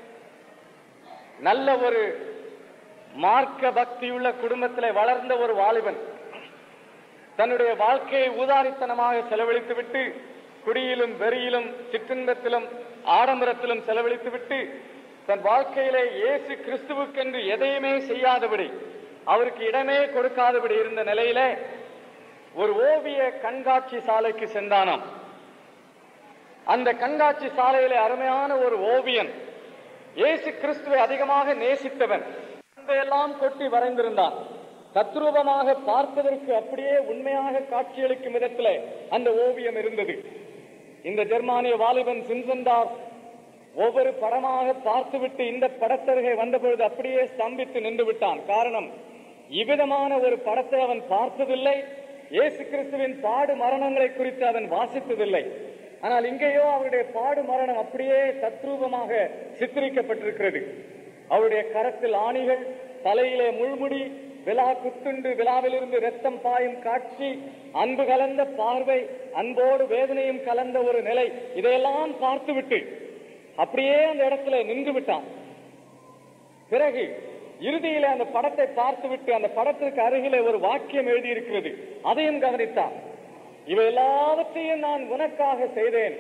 நல்ல ஒரு மார்க்க பக்தியுள்ள குடும்பத்திலே வளர்ந்த ஒரு வாலிபன் தன்னுடைய வாழ்க்கையை ஊதாரித்தனமாக செலவழித்து விட்டு குடியிலும் வெறியிலும் சிற்றின்பத்திலும் ஆடம்பரத்திலும் செலவழித்து விட்டு தன் வாழ்க்கையிலே இயேசு கிறிஸ்துவுக்கென்று எதையுமே செய்யாதபடி அவருக்கு இடமே கொடுக்காதபடி இருந்த நிலையிலே ஒரு ஓவிய கண்காட்சி சாலைக்கு சென்றானாம் அந்த கண்காட்சி சாலையிலே அருமையான ஒரு ஓவியன் இயேசு கிறிஸ்துவை அதிகமாக நேசித்தவன் எல்லாம் கொட்டி வரைந்திருந்தான் தத்ரூபமாக பார்ப்பதற்கு அப்படியே உண்மையாக காட்சியளிக்கும் விதத்திலே அந்த ஓவியம் இருந்தது இந்த ஜெர்மானிய வாலிபன் சிம்சன்தாஸ் ஒவ்வொரு படமாக பார்த்துவிட்டு இந்த படத்தருகே வந்தபொழுது அப்படியே ஸ்தம்பித்து நின்று விட்டான் காரணம் இவ்விதமான ஒரு படத்தை அவன் பார்த்ததில்லை இயேசு கிறிஸ்துவின் பாடு மரணங்களை குறித்து அவன் வாசித்ததில்லை ஆனால் இங்கேயோ அவருடைய பாடு மரணம் அப்படியே தத்ரூபமாக சித்தரிக்கப்பட்டிருக்கிறது அவருடைய கரத்தில் ஆணிகள் தலையிலே முள்முடி விழா குத்துண்டு விழாவிலிருந்து ரத்தம் பாயும் காட்சி அன்பு கலந்த பார்வை அன்போடு வேதனையும் கலந்த ஒரு நிலை இதையெல்லாம் பார்த்துவிட்டு அப்படியே அந்த இடத்துல நின்று விட்டான் பிறகு இறுதியில அந்த படத்தை பார்த்துவிட்டு அந்த படத்திற்கு அருகிலே ஒரு வாக்கியம் எழுதியிருக்கிறது அதையும் கவனித்தான் இவை எல்லாவற்றையும் நான் உனக்காக செய்தேன்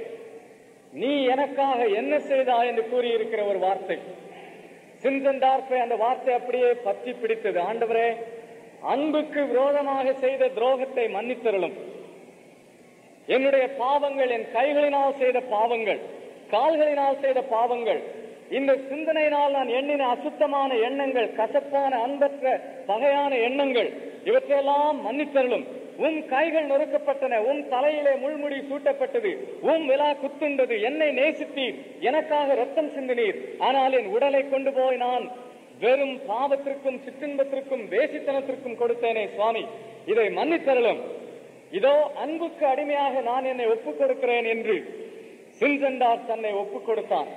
நீ எனக்காக என்ன செய்தாய் என்று கூறியிருக்கிற ஒரு வார்த்தை சிந்தந்தார்ப்பை அந்த வார்த்தை அப்படியே பற்றி பிடித்தது ஆண்டவரே அன்புக்கு விரோதமாக செய்த துரோகத்தை மன்னித்தருளும் என்னுடைய பாவங்கள் என் கைகளினால் செய்த பாவங்கள் கால்களினால் செய்த பாவங்கள் இந்த சிந்தனையினால் நான் எண்ணின அசுத்தமான எண்ணங்கள் கசப்பான அன்பற்ற பகையான எண்ணங்கள் இவற்றையெல்லாம் மன்னித்தருளும் உம் கைகள் நொறுக்கப்பட்டன உம் தலையிலே முள்முடி சூட்டப்பட்டது உம் விழா குத்துண்டது என்னை நேசித்தீர் எனக்காக ரத்தம் சிந்தினீர் ஆனால் என் உடலை கொண்டு போய் நான் வெறும் பாவத்திற்கும் சிற்றின்பத்திற்கும் வேசித்தனத்திற்கும் கொடுத்தேனே சுவாமி இதை மன்னித்தருளும் இதோ அன்புக்கு அடிமையாக நான் என்னை ஒப்புக் கொடுக்கிறேன் என்று சின்சென்டார் தன்னை ஒப்புக் கொடுத்தான்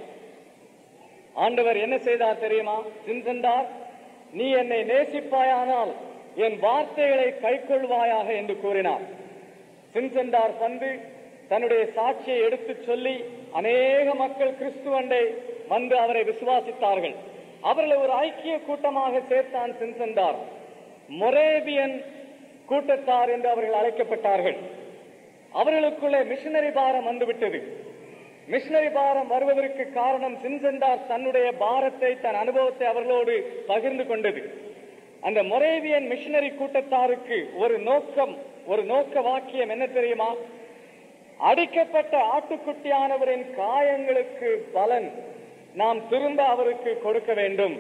ஆண்டவர் என்ன செய்தார் தெரியுமா சின்சென்டார் நீ என்னை நேசிப்பாயானால் என் வார்த்தைகளை கைக்கொள்வாயாக என்று கூறினார் சின்சென்டார் வந்து தன்னுடைய சாட்சியை எடுத்துச் சொல்லி அநேக மக்கள் கிறிஸ்துவண்டை வந்து அவரை விசுவாசித்தார்கள் அவர்களை ஒரு ஐக்கிய கூட்டமாக சேர்த்தான் சின்சென்டார் மொரேபியன் கூட்டத்தார் என்று அவர்கள் அழைக்கப்பட்டார்கள் அவர்களுக்குள்ளே மிஷனரி பாரம் வந்துவிட்டது மிஷனரி பாரம் வருவதற்கு காரணம் சின்சென்டார் தன்னுடைய பாரத்தை தன் அனுபவத்தை அவர்களோடு பகிர்ந்து கொண்டது அந்த மொரேவியன் மிஷனரி கூட்டத்தாருக்கு ஒரு நோக்கம் ஒரு நோக்க வாக்கியம் என்ன தெரியுமா அடிக்கப்பட்ட ஆட்டுக்குட்டியானவரின் காயங்களுக்கு பலன் நாம் திரும்ப அவருக்கு கொடுக்க வேண்டும்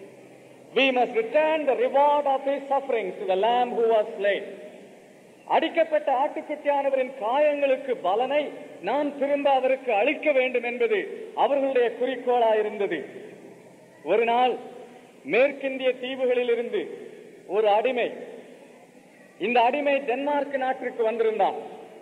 we must return the reward of his sufferings to the lamb who was slain அடிக்கப்பட்ட ஆட்டுக்குட்டியானவரின் காயங்களுக்கு பலனை நாம் திரும்ப அவருக்கு அளிக்க வேண்டும் என்பது அவர்களுடைய குறிக்கோளாயிருந்தது ஒரு நாள் மேற்கிந்திய தீவுகளில் இருந்து ஒரு அடிமை இந்த அடிமை டென்மார்க் நாட்டிற்கு வந்திருந்தான்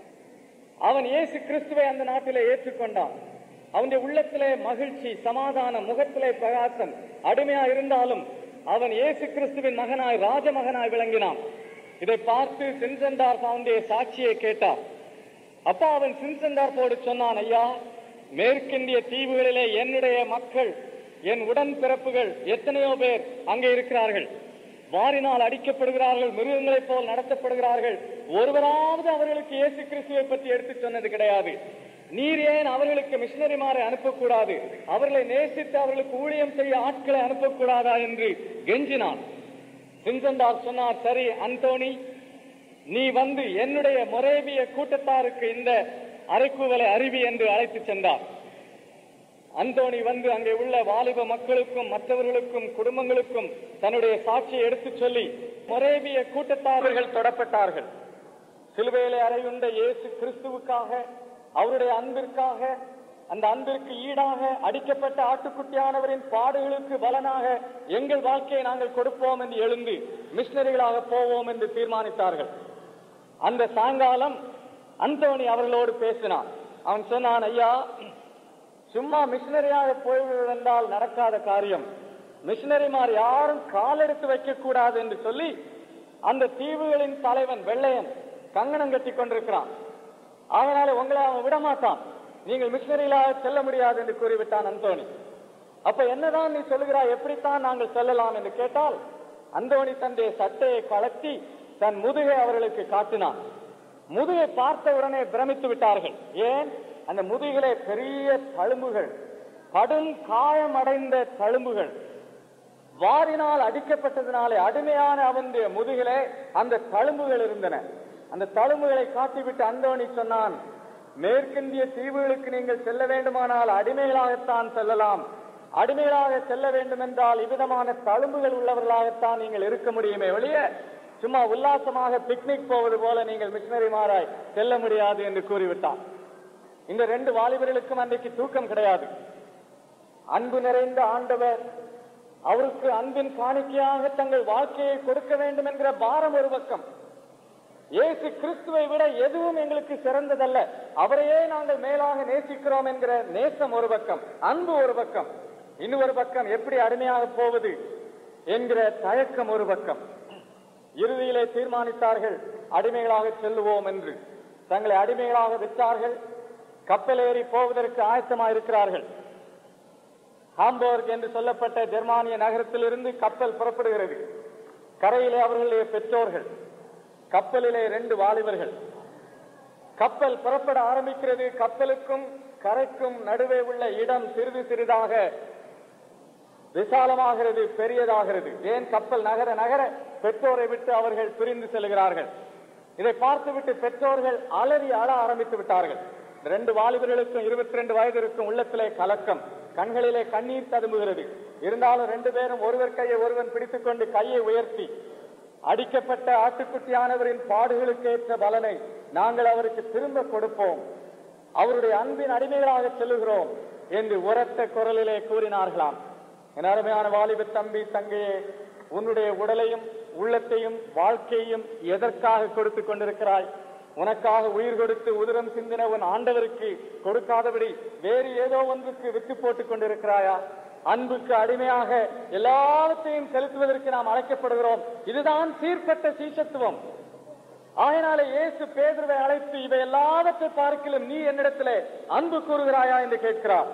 அவன் இயேசு கிறிஸ்துவை அந்த நாட்டிலே ஏற்றுக்கொண்டான் அவனுடைய உள்ளத்திலே மகிழ்ச்சி சமாதானம் முகத்திலே பிரகாசம் அடிமையா இருந்தாலும் அவன் இயேசு கிறிஸ்துவின் மகனாய் ராஜமகனாய் விளங்கினான் இதை பார்த்து சின்சென்டார் அவனுடைய சாட்சியை கேட்டார் அப்பா அவன் சின்சென்டார்போடு சொன்னான் ஐயா மேற்கிந்திய தீவுகளிலே என்னுடைய மக்கள் என் உடன் பிறப்புகள் எத்தனையோ பேர் அங்கே இருக்கிறார்கள் வாரினால் அடிக்கப்படுகிறார்கள் மிருகங்களைப் போல் நடத்தப்படுகிறார்கள் ஒருவராவது அவர்களுக்கு இயேசு கிறிஸ்துவை பற்றி எடுத்து சொன்னது கிடையாது நீர் ஏன் அவர்களுக்கு மிஷினரிமாரை அனுப்பக்கூடாது அவர்களை நேசித்து அவர்களுக்கு ஊழியம் செய்ய ஆட்களை அனுப்பக்கூடாதா என்று கெஞ்சினான் சிங்கந்தார் சொன்னார் சரி அந்தோணி நீ வந்து என்னுடைய மொரேபிய கூட்டத்தாருக்கு இந்த அரைக்கூவலை அறிவி என்று அழைத்து சென்றார் அந்தோணி வந்து அங்கே உள்ள வாலிப மக்களுக்கும் மற்றவர்களுக்கும் குடும்பங்களுக்கும் தன்னுடைய சாட்சியை எடுத்துச் சொல்லி மொரேபிய கூட்டத்தார்கள் தொடப்பட்டார்கள் சிலுவையிலே அறையுண்ட இயேசு கிறிஸ்துவுக்காக அவருடைய அன்பிற்காக அந்த அன்பிற்கு ஈடாக அடிக்கப்பட்ட ஆட்டுக்குட்டியானவரின் பாடுகளுக்கு பலனாக எங்கள் வாழ்க்கையை நாங்கள் கொடுப்போம் என்று எழுந்து மிஷினரிகளாக போவோம் என்று தீர்மானித்தார்கள் அந்த சாயங்காலம் அந்தோணி அவர்களோடு பேசினான் அவன் சொன்னான் ஐயா சும்மா மிஷினரியாக போய்விடுவதென்றால் நடக்காத காரியம் மிஷினரிமார் யாரும் காலெடுத்து வைக்க கூடாது என்று சொல்லி அந்த தீவுகளின் தலைவன் வெள்ளையன் கங்கணம் கட்டி கொண்டிருக்கிறான் அதனால உங்களை அவன் விடமாட்டான் நீங்கள் மிஷினரிகளாக செல்ல முடியாது என்று கூறிவிட்டான் அந்தோணி அப்ப என்னதான் நீ சொல்லுகிறாய் எப்படித்தான் நாங்கள் செல்லலாம் என்று கேட்டால் அந்தோணி தன்னுடைய சட்டையை கலத்தி தன் முதுகை அவர்களுக்கு காட்டினான் முதுகை பார்த்த உடனே பிரமித்து விட்டார்கள் ஏன் அந்த முதுகிலே பெரிய தழும்புகள் கடும் காயமடைந்த தழும்புகள் வாரினால் அடிக்கப்பட்டதினாலே அடிமையான அவனுடைய முதுகிலே அந்த தழும்புகள் இருந்தன அந்த தழும்புகளை காட்டிவிட்டு அந்தோணி சொன்னான் மேற்கிந்திய தீவுகளுக்கு நீங்கள் செல்ல வேண்டுமானால் அடிமைகளாகத்தான் செல்லலாம் அடிமைகளாக செல்ல வேண்டும் என்றால் இவ்விதமான தழும்புகள் உள்ளவர்களாகத்தான் நீங்கள் இருக்க முடியுமே ஒழிய சும்மா உல்லாசமாக பிக்னிக் போவது போல நீங்கள் மிஷினரிமாராய் செல்ல முடியாது என்று கூறிவிட்டான் இந்த ரெண்டு வாலிபர்களுக்கும் அன்றைக்கு தூக்கம் கிடையாது அன்பு நிறைந்த ஆண்டவர் அவருக்கு அன்பின் காணிக்கையாக தங்கள் வாழ்க்கையை கொடுக்க வேண்டும் என்கிற பாரம் ஒரு பக்கம் இயேசு கிறிஸ்துவை விட எதுவும் எங்களுக்கு சிறந்ததல்ல அவரையே நாங்கள் மேலாக நேசிக்கிறோம் என்கிற நேசம் ஒரு பக்கம் அன்பு ஒரு பக்கம் இன்னொரு பக்கம் எப்படி அடிமையாக போவது என்கிற தயக்கம் ஒரு பக்கம் இறுதியிலே தீர்மானித்தார்கள் அடிமைகளாக செல்லுவோம் என்று தங்களை அடிமைகளாக விற்றார்கள் கப்பலேறி போவதற்கு ஆயத்தமாக இருக்கிறார்கள் ஹாம்பர்க் என்று சொல்லப்பட்ட ஜெர்மானிய நகரத்திலிருந்து கப்பல் புறப்படுகிறது கரையிலே அவர்களுடைய பெற்றோர்கள் கப்பலிலே ரெண்டு வாலிபர்கள் கப்பல் புறப்பட ஆரம்பிக்கிறது கப்பலுக்கும் கரைக்கும் நடுவே உள்ள இடம் சிறிது சிறிதாக விசாலமாகிறது பெரியதாகிறது ஏன் கப்பல் நகர நகர பெற்றோரை விட்டு அவர்கள் பிரிந்து செல்கிறார்கள் இதை பார்த்துவிட்டு பெற்றோர்கள் அலறி அழ ஆரம்பித்து விட்டார்கள் ரெண்டு வாலிபர்களுக்கும் இருபத்தி ரெண்டு வயது இருக்கும் உள்ளத்திலே கலக்கம் கண்களிலே கண்ணீர் ததும்புகிறது இருந்தாலும் ரெண்டு பேரும் ஒருவர் கையை ஒருவன் பிடித்துக் கொண்டு கையை உயர்த்தி அடிக்கப்பட்ட ஆட்டுக்குட்டியானவரின் பாடுகளுக்கு ஏற்ற பலனை நாங்கள் அவருக்கு திரும்ப கொடுப்போம் அவருடைய அன்பின் அடிமைகளாக செல்லுகிறோம் என்று உரத்த குரலிலே கூறினார்களாம் என் அருமையான வாலிப தம்பி தங்கையே உன்னுடைய உடலையும் உள்ளத்தையும் வாழ்க்கையும் எதற்காக கொடுத்து கொண்டிருக்கிறாய் உனக்காக உயிர் கொடுத்து உதிரம் சிந்தின உன் ஆண்டவருக்கு கொடுக்காதபடி வேறு ஏதோ ஒன்றுக்கு விட்டு போட்டுக் கொண்டிருக்கிறாயா அன்புக்கு அடிமையாக எல்லாவற்றையும் செலுத்துவதற்கு நாம் அழைக்கப்படுகிறோம் இதுதான் சீர்பட்ட சீசத்துவம் ஆயினாலே இயேசு பேதுருவை அழைத்து இவை எல்லாவற்றை பார்க்கிலும் நீ என்னிடத்திலே அன்பு கூறுகிறாயா என்று கேட்கிறார்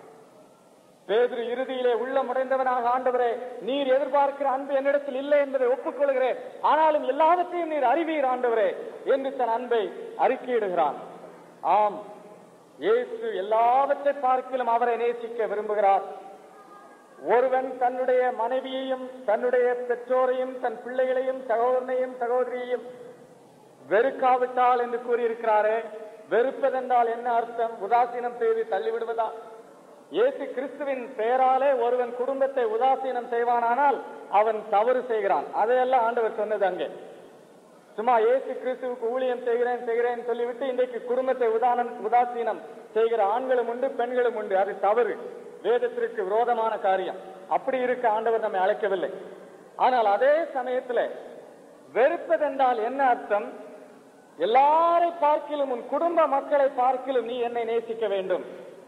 பேதுரு இறுதியிலே உள்ள முடைந்தவனாக ஆண்டவரே நீர் எதிர்பார்க்கிற அன்பு என்னிடத்தில் இல்லை என்பதை ஒப்புக்கொள்கிறேன் ஆனாலும் எல்லாவற்றையும் நீர் அறிவீர் ஆண்டவரே என்று தன் அன்பை அறிக்கையிடுகிறான் ஆம் இயேசு எல்லாவற்றை பார்க்கிலும் அவரை நேசிக்க விரும்புகிறார் ஒருவன் தன்னுடைய மனைவியையும் தன்னுடைய பெற்றோரையும் தன் பிள்ளைகளையும் சகோதரனையும் சகோதரியையும் வெறுக்காவிட்டால் என்று கூறியிருக்கிறாரே வெறுப்பதென்றால் என்ன அர்த்தம் உதாசீனம் செய்து தள்ளிவிடுவதா இயேசு கிறிஸ்துவின் பெயராலே ஒருவன் குடும்பத்தை உதாசீனம் செய்வானானால் அவன் தவறு செய்கிறான் அதையெல்லாம் ஆண்டவர் சொன்னது அங்கே சும்மா இயேசு கிறிஸ்துவுக்கு ஊழியம் செய்கிறேன் செய்கிறேன் சொல்லிவிட்டு இன்றைக்கு குடும்பத்தை உதானம் உதாசீனம் செய்கிற ஆண்களும் உண்டு பெண்களும் உண்டு அது தவறு வேதத்திற்கு விரோதமான காரியம் அப்படி இருக்க ஆண்டவர் நம்மை அழைக்கவில்லை ஆனால் அதே சமயத்துல வெறுப்பதென்றால் என்ன அர்த்தம் எல்லாரை பார்க்கிலும் உன் குடும்ப மக்களை பார்க்கிலும் நீ என்னை நேசிக்க வேண்டும்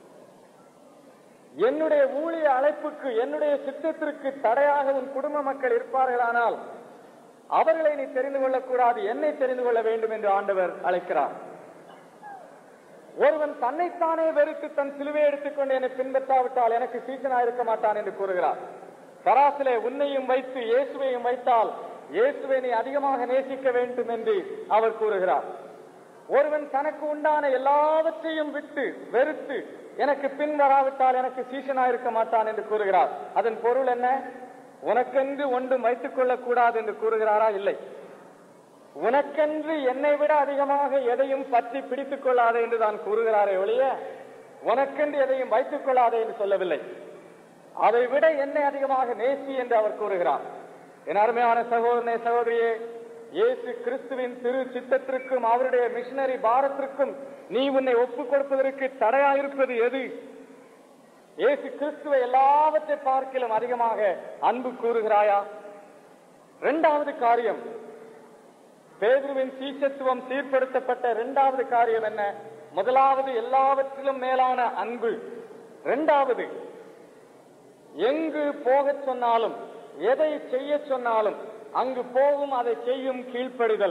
என்னுடைய ஊழிய அழைப்புக்கு என்னுடைய சித்தத்திற்கு தடையாக உன் குடும்ப மக்கள் இருப்பார்களானால் அவர்களை நீ தெரிந்து கொள்ளக்கூடாது என்னை தெரிந்து கொள்ள வேண்டும் என்று ஆண்டவர் அழைக்கிறார் ஒருவன் தன்னைத்தானே வெறுத்து தன் சிலுவை எடுத்துக்கொண்டு என்னை பின்பற்றாவிட்டால் எனக்கு சீசனா இருக்க மாட்டான் என்று கூறுகிறார் தராசிலே உன்னையும் வைத்து இயேசுவையும் வைத்தால் இயேசுவை நீ அதிகமாக நேசிக்க வேண்டும் என்று அவர் கூறுகிறார் ஒருவன் தனக்கு உண்டான எல்லாவற்றையும் விட்டு வெறுத்து எனக்கு பின் வராவிட்டால் எனக்கு சீசனா இருக்க மாட்டான் என்று கூறுகிறார் அதன் பொருள் என்ன உனக்கென்று ஒன்றும் வைத்துக் கொள்ளக் கூடாது என்று கூறுகிறாரா இல்லை உனக்கென்று என்னை விட அதிகமாக எதையும் பற்றி பிடித்துக் கொள்ளாதே என்று தான் கூறுகிறாரே ஒழிய உனக்கென்று எதையும் வைத்துக் கொள்ளாதே என்று சொல்லவில்லை அதை விட என்னை அதிகமாக நேசி என்று அவர் கூறுகிறார் என் அருமையான சகோதரனே சகோதரியே இயேசு கிறிஸ்துவின் திரு சித்தத்திற்கும் அவருடைய மிஷனரி பாரத்திற்கும் நீ உன்னை ஒப்புக் கொடுப்பதற்கு தடையாயிருப்பது எது இயேசு கிறிஸ்துவை எல்லாவற்றை பார்க்கிலும் அதிகமாக அன்பு கூறுகிறாயா இரண்டாவது காரியம் பேதுருவின் சீசத்துவம் சீர்படுத்தப்பட்ட இரண்டாவது காரியம் என்ன முதலாவது எல்லாவற்றிலும் மேலான அன்பு இரண்டாவது எங்கு போகச் சொன்னாலும் எதை செய்ய சொன்னாலும் அங்கு போகும் அதை செய்யும் கீழ்ப்படிதல்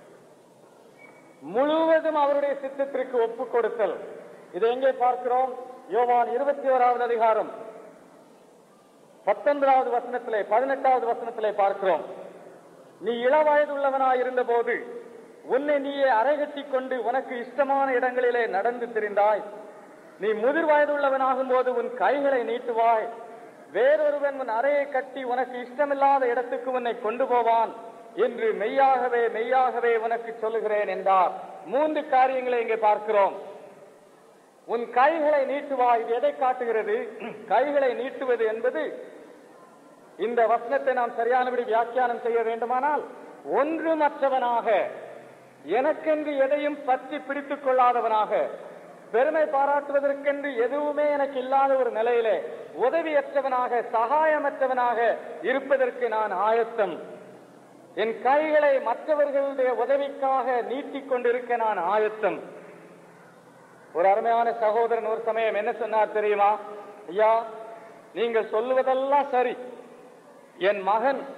முழுவதும் அவருடைய சித்தத்திற்கு ஒப்புக் கொடுத்தல் இது எங்கே பார்க்கிறோம் யோவான் இருபத்தி ஓராவது அதிகாரம் பத்தொன்பதாவது வசனத்திலே பதினெட்டாவது வசனத்திலே பார்க்கிறோம் நீ இளவயது உள்ளவனாய் இருந்தபோது உன்னை நீயே அரைகட்டி கொண்டு உனக்கு இஷ்டமான இடங்களிலே நடந்து திரிந்தாய் நீ முதிர் வயதுள்ளவனாகும் போது உன் கைகளை நீட்டுவாய் வேறொருவன் உன் அறையை கட்டி உனக்கு இஷ்டமில்லாத இடத்துக்கு உன்னை கொண்டு போவான் என்று மெய்யாகவே மெய்யாகவே உனக்கு சொல்லுகிறேன் என்றார் மூன்று காரியங்களை இங்கே பார்க்கிறோம் உன் கைகளை நீட்டுவாய் இது எதை காட்டுகிறது கைகளை நீட்டுவது என்பது இந்த வசனத்தை நாம் சரியானபடி வியாக்கியானம் செய்ய வேண்டுமானால் ஒன்றுமற்றவனாக எனக்கென்று எதையும் பற்றி பிடித்துக் கொள்ளாதவனாக பெருமை பாராட்டுவதற்கென்று எதுவுமே எனக்கு இல்லாத ஒரு நிலையிலே உதவியற்றவனாக சகாயமற்றவனாக இருப்பதற்கு நான் ஆயத்தம் என் கைகளை மற்றவர்களுடைய உதவிக்காக நீட்டிக் கொண்டிருக்க நான் ஆயத்தம் ஒரு அருமையான சகோதரன் ஒரு சமயம் என்ன சொன்னார் தெரியுமா ஐயா நீங்கள் சொல்லுவதெல்லாம் சரி என் மகன்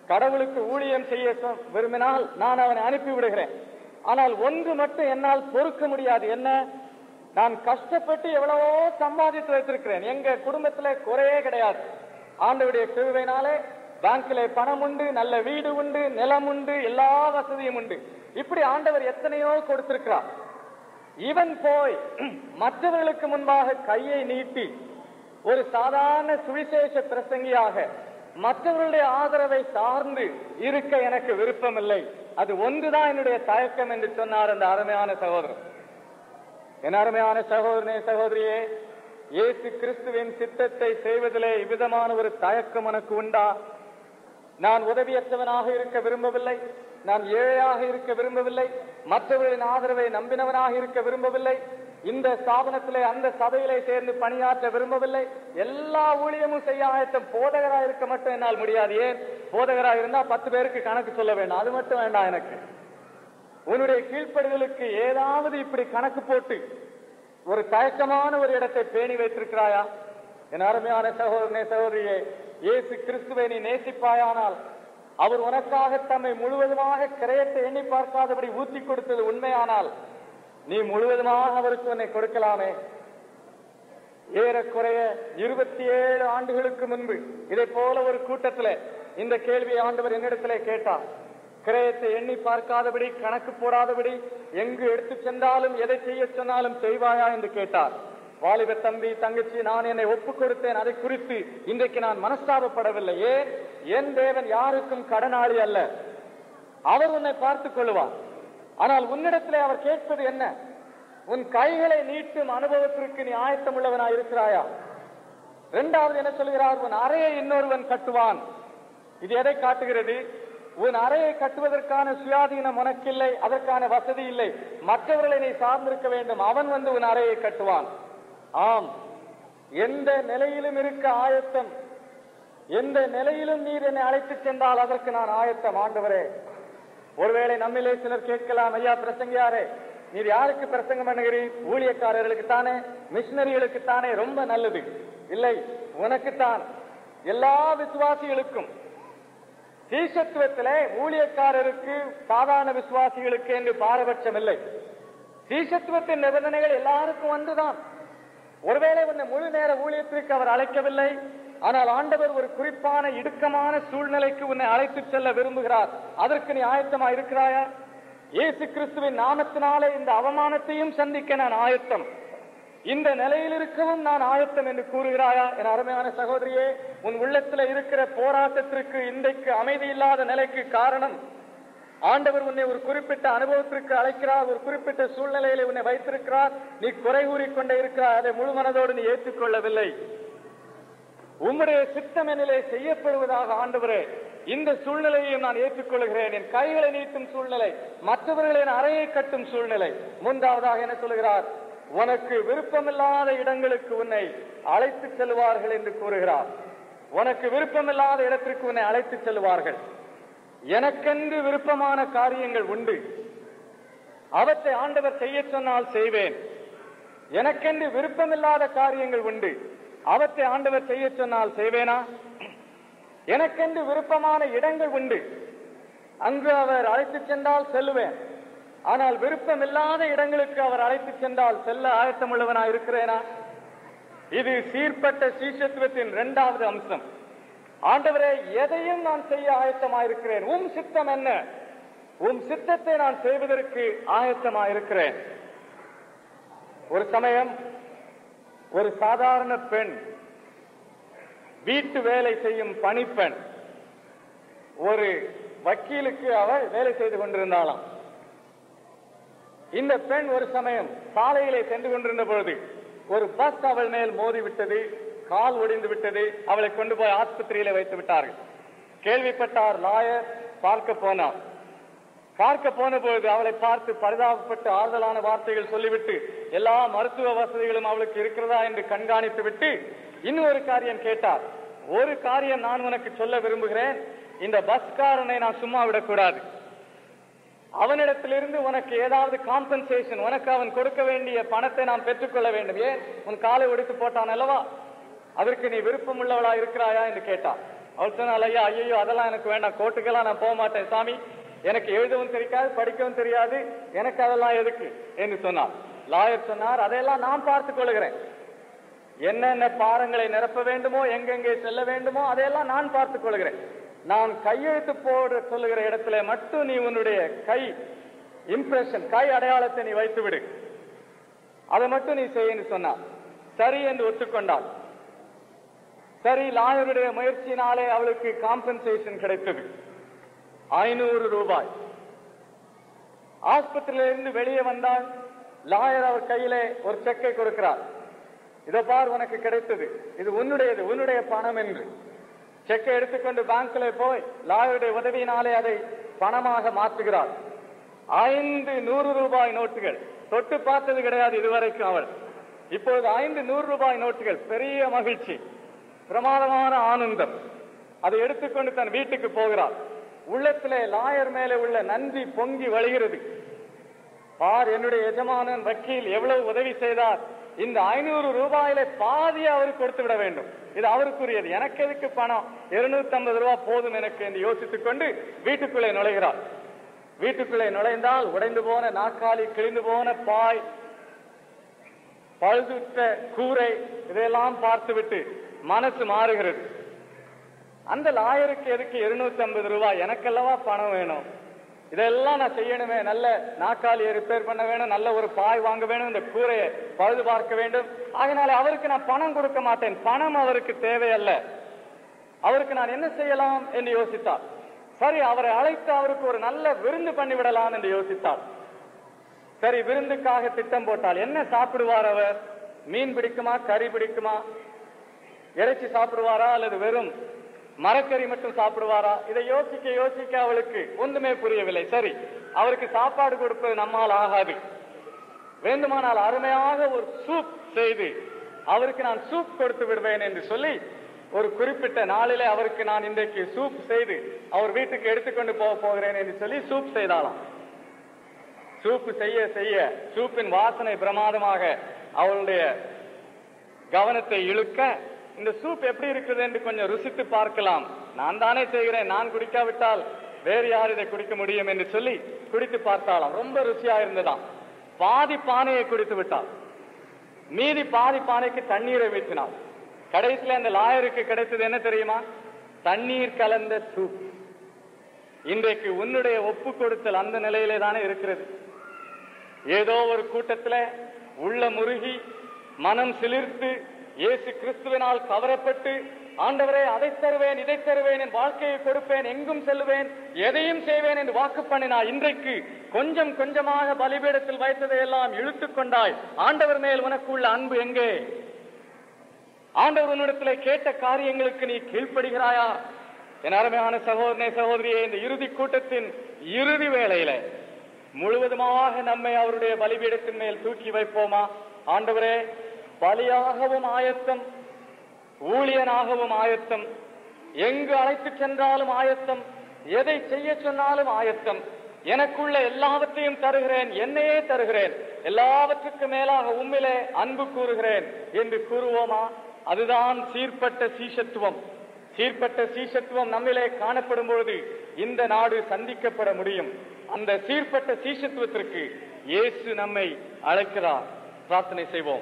கடவுளுக்கு ஊழியம் செய்ய சொ- விரும்பினால் நான் அவனை அனுப்பி விடுகிறேன் ஆனால் ஒன்று மட்டும் என்னால் பொறுக்க முடியாது என்ன நான் கஷ்டப்பட்டு எவ்வளவோ சம்பாதித்து வைத்திருக்கிறேன் எங்க குடும்பத்துல குறையே கிடையாது ஆண்டவருடைய கிருபையினாலே பேங்க்ல பணம் உண்டு நல்ல வீடு உண்டு நிலம் உண்டு எல்லா வசதியும் உண்டு இப்படி ஆண்டவர் எத்தனையோ கொடுத்திருக்கிறார் இவன் போய் மற்றவர்களுக்கு முன்பாக கையை நீட்டி ஒரு சாதாரண சுவிசேஷ பிரசங்கியாக மற்றவர்களுடைய ஆதரவை சார்ந்து இருக்க எனக்கு விருப்பமில்லை அது ஒன்றுதான் என்னுடைய தயக்கம் என்று சொன்னார் அந்த அருமையான சகோதரர் என் அருமையான சகோதரனே சகோதரியே இயேசு கிறிஸ்துவின் சித்தத்தை செய்வதிலே இவ்விதமான ஒரு தயக்கம் எனக்கு உண்டா நான் உதவியற்றவனாக இருக்க விரும்பவில்லை நான் ஏழையாக இருக்க விரும்பவில்லை மற்றவர்களின் ஆதரவை நம்பினவனாக இருக்க விரும்பவில்லை இந்த ஸ்தாபனத்திலே அந்த சபையிலே சேர்ந்து பணியாற்ற விரும்பவில்லை எல்லா ஊழியமும் செய்ய ஆயத்தம் போதகரா இருக்க மட்டும் என்னால் முடியாது ஏன் போதகரா இருந்தா பத்து பேருக்கு கணக்கு சொல்ல வேண்டாம் அது மட்டும் வேண்டாம் எனக்கு உன்னுடைய கீழ்ப்படுதலுக்கு ஏதாவது இப்படி கணக்கு போட்டு ஒரு தயக்கமான ஒரு இடத்தை பேணி வைத்திருக்கிறாயா என் அருமையான சகோதரனே சகோதரியே இயேசு கிறிஸ்துவை நீ நேசிப்பாயானால் அவர் உனக்காக தம்மை முழுவதுமாக கிரயத்தை எண்ணி பார்க்காதபடி ஊத்தி கொடுத்தது உண்மையானால் நீ முழுவதுமாக அவருக்கு உன்னை கொடுக்கலாமே ஏறக்குறைய இருபத்தி ஏழு ஆண்டுகளுக்கு முன்பு இதை போல ஒரு கூட்டத்திலே இந்த கேள்வியை ஆண்டவர் என்னிடத்திலே கேட்டார் கிரயத்தை எண்ணி பார்க்காதபடி கணக்கு போடாதபடி எங்கு எடுத்து சென்றாலும் எதை செய்ய சொன்னாலும் செய்வாயா என்று கேட்டார் வாலிப தம்பி தங்கச்சி நான் என்னை ஒப்புக் கொடுத்தேன் அதை குறித்து இன்றைக்கு நான் மனஸ்தாபப்படவில்லை ஏன் என் தேவன் யாருக்கும் கடனாளி அல்ல அவர் உன்னை பார்த்துக் கொள்வார் ஆனால் உன்னிடத்திலே அவர் கேட்பது என்ன உன் கைகளை நீட்டும் அனுபவத்திற்கு நீ ஆயத்தம் உள்ளவனாய் இருக்கிறாயா இரண்டாவது என்ன சொல்கிறார் உன் அறையை இன்னொருவன் கட்டுவான் இது எதை காட்டுகிறது உன் அறையை கட்டுவதற்கான சுயாதீனம் உனக்கில்லை அதற்கான வசதி இல்லை மற்றவர்களை நீ சார்ந்திருக்க வேண்டும் அவன் வந்து உன் அறையை கட்டுவான் ஆம் எந்த நிலையிலும் இருக்க ஆயத்தம் எந்த நிலையிலும் நீர் என்னை அழைத்துச் சென்றால் அதற்கு நான் ஆயத்தம் ஆண்டவரே ஒருவேளை நம்மிலே சிலர் கேட்கலாம் ஐயா பிரசங்கியாரே நீர் யாருக்கு பிரசங்கம் பண்ணுகிறீர் ஊழியக்காரர்களுக்கு தானே மிஷினரிகளுக்கு தானே ரொம்ப நல்லது இல்லை உனக்குத்தான் எல்லா விசுவாசிகளுக்கும் சீசத்துவத்திலே ஊழியக்காரருக்கு சாதாரண விசுவாசிகளுக்கு என்று பாரபட்சம் இல்லை சீசத்துவத்தின் நிபந்தனைகள் எல்லாருக்கும் வந்துதான் ஒருவேளை உன்னை முழு நேர ஊழியத்திற்கு அவர் அழைக்கவில்லை ஆனால் ஆண்டவர் ஒரு குறிப்பான இடுக்கமான சூழ்நிலைக்கு உன்னை அழைத்துச் செல்ல விரும்புகிறார் அதற்கு நீ ஆயத்தமா இருக்கிறாயா இயேசு கிறிஸ்துவின் நாமத்தினாலே இந்த அவமானத்தையும் சந்திக்க நான் ஆயத்தம் இந்த நிலையில் இருக்கவும் நான் ஆயத்தம் என்று கூறுகிறாயா என் அருமையான சகோதரியே உன் உள்ளத்துல இருக்கிற போராட்டத்திற்கு இன்றைக்கு அமைதி இல்லாத நிலைக்கு காரணம் ஆண்டவர் உன்னை ஒரு குறிப்பிட்ட அனுபவத்திற்கு அழைக்கிறார் ஒரு குறிப்பிட்ட சூழ்நிலையில உன்னை வைத்திருக்கிறார் நீ குறை கூறிக்கொண்டே இருக்கிறாய் அதை முழு மனதோடு நீ ஏற்றுக்கொள்ளவில்லை உம்முடைய சித்தம் என்னிலே செய்யப்படுவதாக ஆண்டவரே இந்த சூழ்நிலையையும் நான் ஏற்றுக்கொள்கிறேன் என் கைகளை நீட்டும் சூழ்நிலை மற்றவர்களின் அறையை கட்டும் சூழ்நிலை மூன்றாவதாக என்ன சொல்கிறார் உனக்கு விருப்பமில்லாத இடங்களுக்கு உன்னை அழைத்துச் செல்வார்கள் என்று கூறுகிறார் உனக்கு விருப்பமில்லாத இடத்திற்கு உன்னை அழைத்துச் செல்வார்கள் எனக்கென்று விருப்பமான காரியங்கள் உண்டு அவற்றை ஆண்டவர் செய்ய சொன்னால் செய்வேன் எனக்கென்று விருப்பமில்லாத காரியங்கள் உண்டு அவற்றை ஆண்டவர் செய்ய சொன்னால் செய்வேனா எனக்கென்று விருப்பமான இடங்கள் உண்டு அங்கு அவர் அழைத்துச் சென்றால் செல்லுவேன் ஆனால் விருப்பமில்லாத இடங்களுக்கு அவர் அழைத்துச் சென்றால் செல்ல ஆயத்தமுள்ளவனா இருக்கிறேனா இது சீர்பட்ட சீஷத்துவத்தின் இரண்டாவது அம்சம் ஆண்டவரே எதையும் நான் செய்ய ஆயத்தமாயிருக்கிறேன் உம் சித்தம் என்ன உம் சித்தத்தை நான் செய்வதற்கு ஆயத்தமாயிருக்கிறேன் ஒரு சமயம் ஒரு சாதாரண பெண் வீட்டு வேலை செய்யும் பணிப்பெண் ஒரு வக்கீலுக்கு அவள் வேலை செய்து கொண்டிருந்தாளாம் இந்த பெண் ஒரு சமயம் சாலையிலே சென்று கொண்டிருந்த பொழுது ஒரு பஸ் அவள் மேல் மோதி விட்டது கால் ஒடிந்து விட்டது அவளை கொண்டு போய் ஆஸ்பத்திரியில வைத்து விட்டார்கள் கேள்விப்பட்டார் லாயர் பார்க்க போனார் பார்க்க போன பொழுது அவளை பார்த்து பரிதாபப்பட்டு ஆறுதலான வார்த்தைகள் சொல்லிவிட்டு எல்லா மருத்துவ வசதிகளும் அவளுக்கு இருக்கிறதா என்று கண்காணித்து விட்டு இன்னொரு காரியம் கேட்டார் ஒரு காரியம் நான் உனக்கு சொல்ல விரும்புகிறேன் இந்த பஸ்காரனை நான் சும்மா விடக்கூடாது அவனிடத்திலிருந்து உனக்கு ஏதாவது காம்பன்சேஷன் உனக்கு அவன் கொடுக்க வேண்டிய பணத்தை நான் பெற்றுக்கொள்ள வேண்டும் ஏன் உன் காலை ஒடித்து போட்டான் அல்லவா அதற்கு நீ விருப்பம் உள்ளவளா இருக்கிறாயா என்று கேட்டார் அவள் சொன்னால் ஐயா ஐயோ அதெல்லாம் எனக்கு வேண்டாம் கோர்ட்டுக்கெல்லாம் நான் போக மாட்டேன் சாமி எனக்கு எழுதவும் தெரியாது படிக்கவும் தெரியாது எனக்கு அதெல்லாம் எதுக்கு என்று சொன்னார் லாயர் சொன்னார் அதையெல்லாம் நான் பார்த்துக் கொள்கிறேன் என்னென்ன பாரங்களை நிரப்ப வேண்டுமோ எங்கெங்கே செல்ல வேண்டுமோ அதையெல்லாம் நான் பார்த்துக் கொள்கிறேன் நான் கையெழுத்து போட சொல்லுகிற இடத்துல மட்டும் நீ உன்னுடைய கை இம்ப்ரெஷன் கை அடையாளத்தை நீ வைத்து விடு அதை மட்டும் நீ செய்யன்னு சொன்னார் சரி என்று ஒத்துக்கொண்டாள் சரி லாயருடைய முயற்சியினாலே அவளுக்கு காம்பன்சேஷன் கிடைத்தது ஐநூறு ரூபாய் ஆஸ்பத்திரியிலிருந்து வெளியே வந்தால் லாயர் அவர் கையிலே ஒரு செக்கை கொடுக்கிறார் இதோ பார் உனக்கு கிடைத்தது இது உன்னுடையது உன்னுடைய பணம் என்று செக்கை எடுத்துக்கொண்டு பேங்க்ல போய் லாயருடைய உதவியினாலே அதை பணமாக மாற்றுகிறார் ஐந்து நூறு ரூபாய் நோட்டுகள் தொட்டு பார்த்தது கிடையாது இதுவரைக்கும் அவள் இப்பொழுது ஐந்து நூறு ரூபாய் நோட்டுகள் பெரிய மகிழ்ச்சி பிரமாதமான ஆனந்தம் அதை எடுத்துக்கொண்டு தன் வீட்டுக்கு போகிறார் உள்ளத்திலே லாயர் மேலே உள்ள நன்றி பொங்கி வழிகிறது பார் என்னுடைய எஜமானன் வக்கீல் எவ்வளவு உதவி செய்தார் இந்த ஐநூறு ரூபாயில பாதியை அவருக்கு கொடுத்து விட வேண்டும் இது அவருக்குரியது எனக்கு எதுக்கு பணம் இருநூத்தி ஐம்பது ரூபாய் போதும் எனக்கு என்று யோசித்துக் கொண்டு வீட்டுக்குள்ளே நுழைகிறார் வீட்டுக்குள்ளே நுழைந்தால் உடைந்து போன நாற்காலி கிழிந்து போன பாய் பழுதுற்ற கூரை இதையெல்லாம் பார்த்துவிட்டு மனசு மாறுகிறது அந்த லாயருக்கு எதுக்கு இருநூத்தி ஐம்பது ரூபாய் எனக்கல்லவா பணம் வேணும் இதெல்லாம் நான் செய்யணுமே நல்ல நாற்காலியை ரிப்பேர் பண்ண வேணும் நல்ல ஒரு பாய் வாங்க வேணும் இந்த கூரையை பழுது பார்க்க வேண்டும் அதனால அவருக்கு நான் பணம் கொடுக்க மாட்டேன் பணம் அவருக்கு தேவையல்ல அவருக்கு நான் என்ன செய்யலாம் என்று யோசித்தார் சரி அவரை அழைத்து அவருக்கு ஒரு நல்ல விருந்து பண்ணிவிடலாம் என்று யோசித்தார் சரி விருந்துக்காக திட்டம் போட்டால் என்ன சாப்பிடுவார் அவர் மீன் பிடிக்குமா கறி பிடிக்குமா இறைச்சி சாப்பிடுவாரா அல்லது வெறும் மரக்கறி மட்டும் சாப்பிடுவாரா இதை யோசிக்க யோசிக்க அவளுக்கு ஒன்றுமே புரியவில்லை சரி அவருக்கு சாப்பாடு கொடுப்பது நம்மால் ஆகாது வேண்டுமானால் அருமையாக ஒரு சூப் செய்து அவருக்கு நான் சூப் கொடுத்து விடுவேன் என்று சொல்லி ஒரு குறிப்பிட்ட நாளிலே அவருக்கு நான் இன்றைக்கு சூப் செய்து அவர் வீட்டுக்கு எடுத்துக்கொண்டு போக போகிறேன் என்று சொல்லி சூப் செய்தாலாம் சூப்பு செய்ய செய்ய சூப்பின் வாசனை பிரமாதமாக அவளுடைய கவனத்தை இழுக்க இந்த சூப் எப்படி இருக்குது என்று கொஞ்சம் ருசித்து பார்க்கலாம் நான் தானே செய்கிறேன் நான் குடிக்காவிட்டால் வேறு யார் இதை குடிக்க முடியும் என்று சொல்லி குடித்து பார்த்தாலாம் ரொம்ப ருசியா இருந்ததாம் பாதி பானையை குடித்து விட்டாள் மீதி பாதி பானைக்கு தண்ணீரை வீசினாள் கடைசியில் அந்த லாயருக்கு கிடைத்தது என்ன தெரியுமா தண்ணீர் கலந்த சூப் இன்றைக்கு உன்னுடைய ஒப்பு கொடுத்தல் அந்த நிலையிலே தானே இருக்கிறது ஏதோ ஒரு கூட்டத்தில் உள்ள முருகி மனம் சிலிர்த்து இயேசு கிறிஸ்துவினால் கவரப்பட்டு ஆண்டவரே அதை தருவேன் இதை தருவேன் என் வாழ்க்கையை கொடுப்பேன் எங்கும் செல்லுவேன் எதையும் செய்வேன் என்று வாக்கு பண்ணினாய் இன்றைக்கு கொஞ்சம் கொஞ்சமாக பலிபீடத்தில் வைத்ததை எல்லாம் இழுத்துக் கொண்டாய் ஆண்டவர் மேல் உனக்கு உள்ள அன்பு எங்கே ஆண்டவர் உன்னிடத்தில் கேட்ட காரியங்களுக்கு நீ கீழ்ப்படுகிறாயா என் அருமையான சகோதரனே சகோதரியே இந்த இறுதி கூட்டத்தின் இறுதி வேளையில முழுவதுமாக நம்மை அவருடைய பலிபீடத்தின் மேல் தூக்கி வைப்போமா ஆண்டவரே பலியாகவும் ஆயத்தம் ஊழியனாகவும் ஆயத்தம் எங்கு அழைத்து சென்றாலும் ஆயத்தம் எதை செய்ய சொன்னாலும் ஆயத்தம் எனக்குள்ள எல்லாவற்றையும் தருகிறேன் என்னையே தருகிறேன் எல்லாவற்றுக்கு மேலாக உம்மிலே அன்பு கூறுகிறேன் என்று கூறுவோமா அதுதான் சீர்பட்ட சீஷத்துவம் சீர்பட்ட சீஷத்துவம் நம்மிலே காணப்படும் பொழுது இந்த நாடு சந்திக்கப்பட முடியும் அந்த சீர்பட்ட சீஷத்துவத்திற்கு இயேசு நம்மை அழைக்கிறார் பிரார்த்தனை செய்வோம்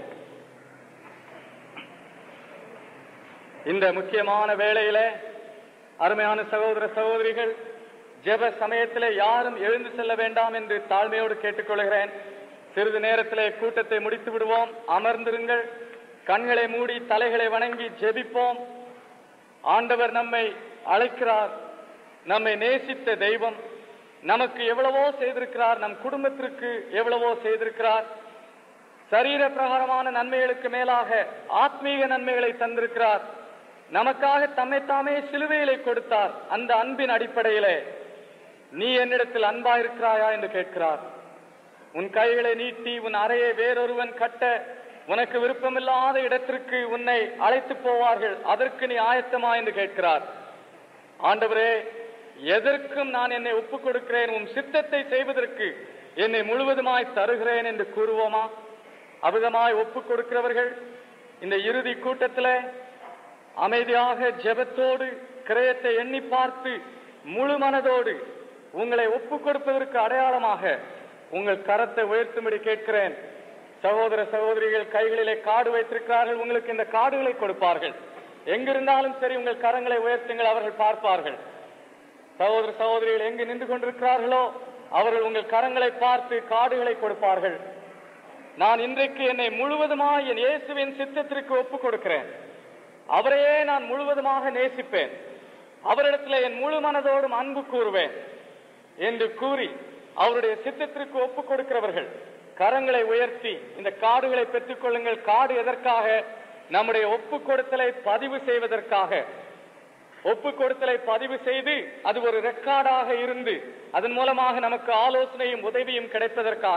இந்த முக்கியமான வேளையில அருமையான சகோதர சகோதரிகள் ஜெப சமயத்திலே யாரும் எழுந்து செல்ல வேண்டாம் என்று தாழ்மையோடு கேட்டுக்கொள்கிறேன் சிறிது நேரத்திலே கூட்டத்தை முடித்து விடுவோம் அமர்ந்திருங்கள் கண்களை மூடி தலைகளை வணங்கி ஜெபிப்போம் ஆண்டவர் நம்மை அழைக்கிறார் நம்மை நேசித்த தெய்வம் நமக்கு எவ்வளவோ செய்திருக்கிறார் நம் குடும்பத்திற்கு எவ்வளவோ செய்திருக்கிறார் சரீர பிரகாரமான நன்மைகளுக்கு மேலாக ஆத்மீக நன்மைகளை தந்திருக்கிறார் நமக்காக தம்மை தாமே சிலுவையிலே கொடுத்தார் அந்த அன்பின் அடிப்படையிலே நீ என்னிடத்தில் அன்பா இருக்கிறாயா என்று கேட்கிறார் உன் கைகளை நீட்டி உன் அறையை வேறொருவன் கட்ட உனக்கு விருப்பமில்லாத இடத்திற்கு உன்னை அழைத்து போவார்கள் அதற்கு நீ ஆயத்தமா என்று கேட்கிறார் ஆண்டவரே எதற்கும் நான் என்னை ஒப்புக் கொடுக்கிறேன் உன் சித்தத்தை செய்வதற்கு என்னை முழுவதுமாய் தருகிறேன் என்று கூறுவோமா அவிதமாய் ஒப்புக் கொடுக்கிறவர்கள் இந்த இறுதி கூட்டத்தில் அமைதியாக ஜெபத்தோடு கிரயத்தை எண்ணி பார்த்து முழு மனதோடு உங்களை ஒப்புக் கொடுப்பதற்கு அடையாளமாக உங்கள் கரத்தை உயர்த்தும்படி கேட்கிறேன் சகோதர சகோதரிகள் கைகளிலே காடு வைத்திருக்கிறார்கள் உங்களுக்கு இந்த காடுகளை கொடுப்பார்கள் எங்கிருந்தாலும் சரி உங்கள் கரங்களை உயர்த்துங்கள் அவர்கள் பார்ப்பார்கள் சகோதர சகோதரிகள் எங்கு நின்று கொண்டிருக்கிறார்களோ அவர்கள் உங்கள் கரங்களை பார்த்து காடுகளை கொடுப்பார்கள் நான் இன்றைக்கு என்னை முழுவதுமாய் என் இயேசுவின் சித்தத்திற்கு ஒப்புக் கொடுக்கிறேன் அவரையே நான் முழுவதுமாக நேசிப்பேன் அவரிடத்தில் என் முழு மனதோடும் அன்பு கூறுவேன் என்று கூறி அவருடைய சித்தத்திற்கு ஒப்புக் கொடுக்கிறவர்கள் கரங்களை உயர்த்தி இந்த காடுகளை பெற்றுக் கொள்ளுங்கள் காடு எதற்காக நம்முடைய ஒப்புக் கொடுத்தலை பதிவு செய்வதற்காக ஒப்புக் கொடுத்தலை பதிவு செய்து அது ஒரு ரெக்கார்டாக இருந்து அதன் மூலமாக நமக்கு ஆலோசனையும் உதவியும் கிடைப்பதற்காக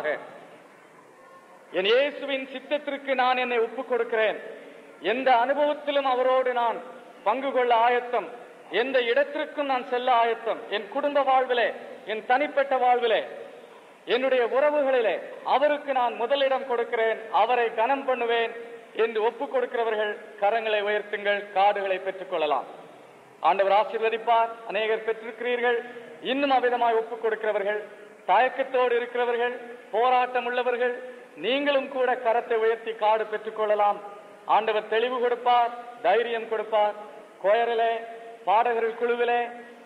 என் இயேசுவின் சித்தத்திற்கு நான் என்னை ஒப்புக் கொடுக்கிறேன் எந்த அனுபவத்திலும் அவரோடு நான் பங்கு கொள்ள ஆயத்தம் எந்த இடத்திற்கும் நான் செல்ல ஆயத்தம் என் குடும்ப வாழ்விலே என் தனிப்பட்ட வாழ்விலே என்னுடைய உறவுகளிலே அவருக்கு நான் முதலிடம் கொடுக்கிறேன் அவரை கனம் பண்ணுவேன் என்று ஒப்புக் கொடுக்கிறவர்கள் கரங்களை உயர்த்துங்கள் காடுகளை பெற்றுக் கொள்ளலாம் ஆண்டவர் ஆசீர்வதிப்பார் அநேகர் பெற்றிருக்கிறீர்கள் இன்னும் அவ்விதமாய் ஒப்புக் கொடுக்கிறவர்கள் தயக்கத்தோடு இருக்கிறவர்கள் போராட்டம் உள்ளவர்கள் நீங்களும் கூட கரத்தை உயர்த்தி காடு பெற்றுக் கொள்ளலாம் ஆண்டவர் தெளிவு கொடுப்பார் தைரியம் கொடுப்பார் கோயரிலே பாடகர்கள் குழுவிலே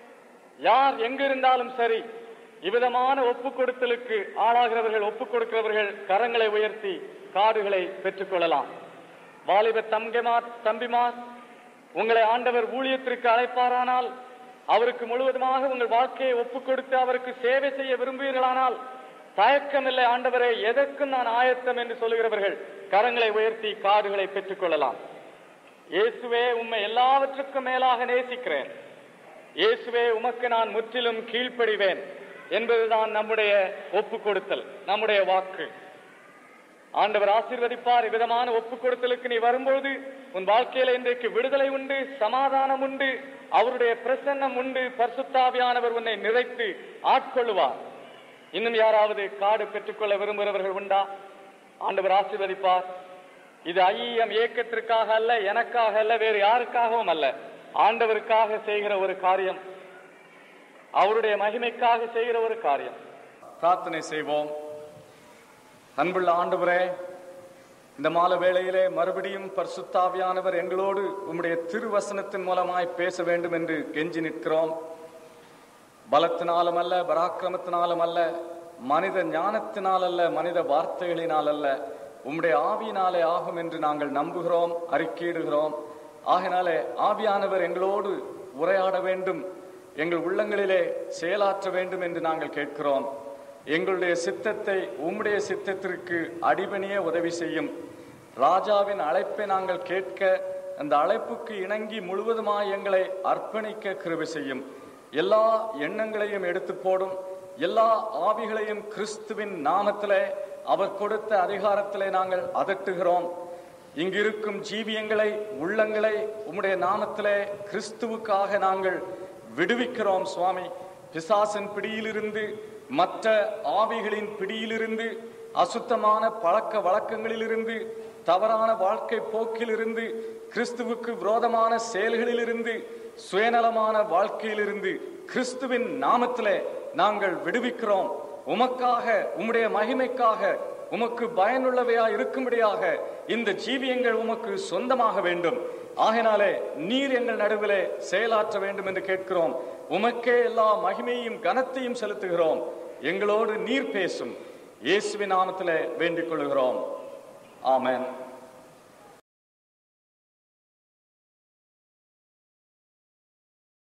யார் எங்கு இருந்தாலும் சரி இவ்விதமான ஒப்புக் கொடுத்தலுக்கு ஆளாகிறவர்கள் ஒப்புக் கொடுக்கிறவர்கள் கரங்களை உயர்த்தி காடுகளை பெற்றுக் கொள்ளலாம் வாலிப தம்பிமார் தம்பிமார் உங்களை ஆண்டவர் ஊழியத்திற்கு அழைப்பாரானால் அவருக்கு முழுவதுமாக உங்கள் வாழ்க்கையை ஒப்புக் கொடுத்து அவருக்கு சேவை செய்ய விரும்புவீர்களானால் தயக்கமில்லை ஆண்டவரே எதற்கும் நான் ஆயத்தம் என்று சொல்லுகிறவர்கள் கரங்களை உயர்த்தி காடுகளை பெற்றுக் கொள்ளலாம் இயேசுவே உம்மை எல்லாவற்றுக்கும் மேலாக நேசிக்கிறேன் இயேசுவே உமக்கு நான் முற்றிலும் கீழ்ப்படிவேன் என்பதுதான் நம்முடைய ஒப்புக் கொடுத்தல் நம்முடைய வாக்கு ஆண்டவர் ஆசீர்வதிப்பார் விதமான ஒப்புக் கொடுத்தலுக்கு நீ வரும்பொழுது உன் வாழ்க்கையில இன்றைக்கு விடுதலை உண்டு சமாதானம் உண்டு அவருடைய பிரசன்னம் உண்டு பரிசுத்தாவியானவர் உன்னை நிறைத்து ஆட்கொள்ளுவார் இன்னும் யாராவது காடு பெற்றுக்கொள்ள விரும்புகிறவர்கள் உண்டா ஆண்டவர் ஆசீர்வதிப்பார் இது ஐயம் இயக்கத்திற்காக அல்ல எனக்காக அல்ல வேறு யாருக்காகவும் அல்ல ஆண்டவருக்காக செய்கிற ஒரு காரியம் அவருடைய மகிமைக்காக செய்கிற ஒரு காரியம் பிரார்த்தனை செய்வோம் அன்புள்ள ஆண்டவரே இந்த மால வேளையிலே மறுபடியும் பரிசுத்தாவியானவர் எங்களோடு உம்முடைய திருவசனத்தின் மூலமாய் பேச வேண்டும் என்று கெஞ்சி நிற்கிறோம் பலத்தினாலும் அல்ல பராக்கிரமத்தினாலும் அல்ல மனித ஞானத்தினால் அல்ல மனித வார்த்தைகளினால் அல்ல உம்முடைய ஆவியினாலே ஆகும் என்று நாங்கள் நம்புகிறோம் அறிக்கையிடுகிறோம் ஆகினாலே ஆவியானவர் எங்களோடு உரையாட வேண்டும் எங்கள் உள்ளங்களிலே செயலாற்ற வேண்டும் என்று நாங்கள் கேட்கிறோம் எங்களுடைய சித்தத்தை உம்முடைய சித்தத்திற்கு அடிபணிய உதவி செய்யும் ராஜாவின் அழைப்பை நாங்கள் கேட்க அந்த அழைப்புக்கு இணங்கி முழுவதுமாய் எங்களை அர்ப்பணிக்க கிருபை செய்யும் எல்லா எண்ணங்களையும் எடுத்து போடும் எல்லா ஆவிகளையும் கிறிஸ்துவின் நாமத்திலே அவர் கொடுத்த அதிகாரத்திலே நாங்கள் அதட்டுகிறோம் இங்கிருக்கும் ஜீவியங்களை உள்ளங்களை உம்முடைய நாமத்திலே கிறிஸ்துவுக்காக நாங்கள் விடுவிக்கிறோம் சுவாமி பிசாசின் பிடியிலிருந்து மற்ற ஆவிகளின் பிடியிலிருந்து அசுத்தமான பழக்க வழக்கங்களிலிருந்து தவறான வாழ்க்கை போக்கிலிருந்து கிறிஸ்துவுக்கு விரோதமான செயல்களிலிருந்து சுயநலமான வாழ்க்கையிலிருந்து கிறிஸ்துவின் நாமத்திலே நாங்கள் விடுவிக்கிறோம் உமக்காக உம்முடைய மகிமைக்காக உமக்கு பயனுள்ளவையா இருக்கும்படியாக இந்த ஜீவியங்கள் உமக்கு சொந்தமாக வேண்டும் ஆகினாலே நீர் எங்கள் நடுவிலே செயலாற்ற வேண்டும் என்று கேட்கிறோம் உமக்கே எல்லா மகிமையும் கனத்தையும் செலுத்துகிறோம் எங்களோடு நீர் பேசும் இயேசுவின் நாமத்திலே வேண்டிக் கொள்கிறோம் ஆமென்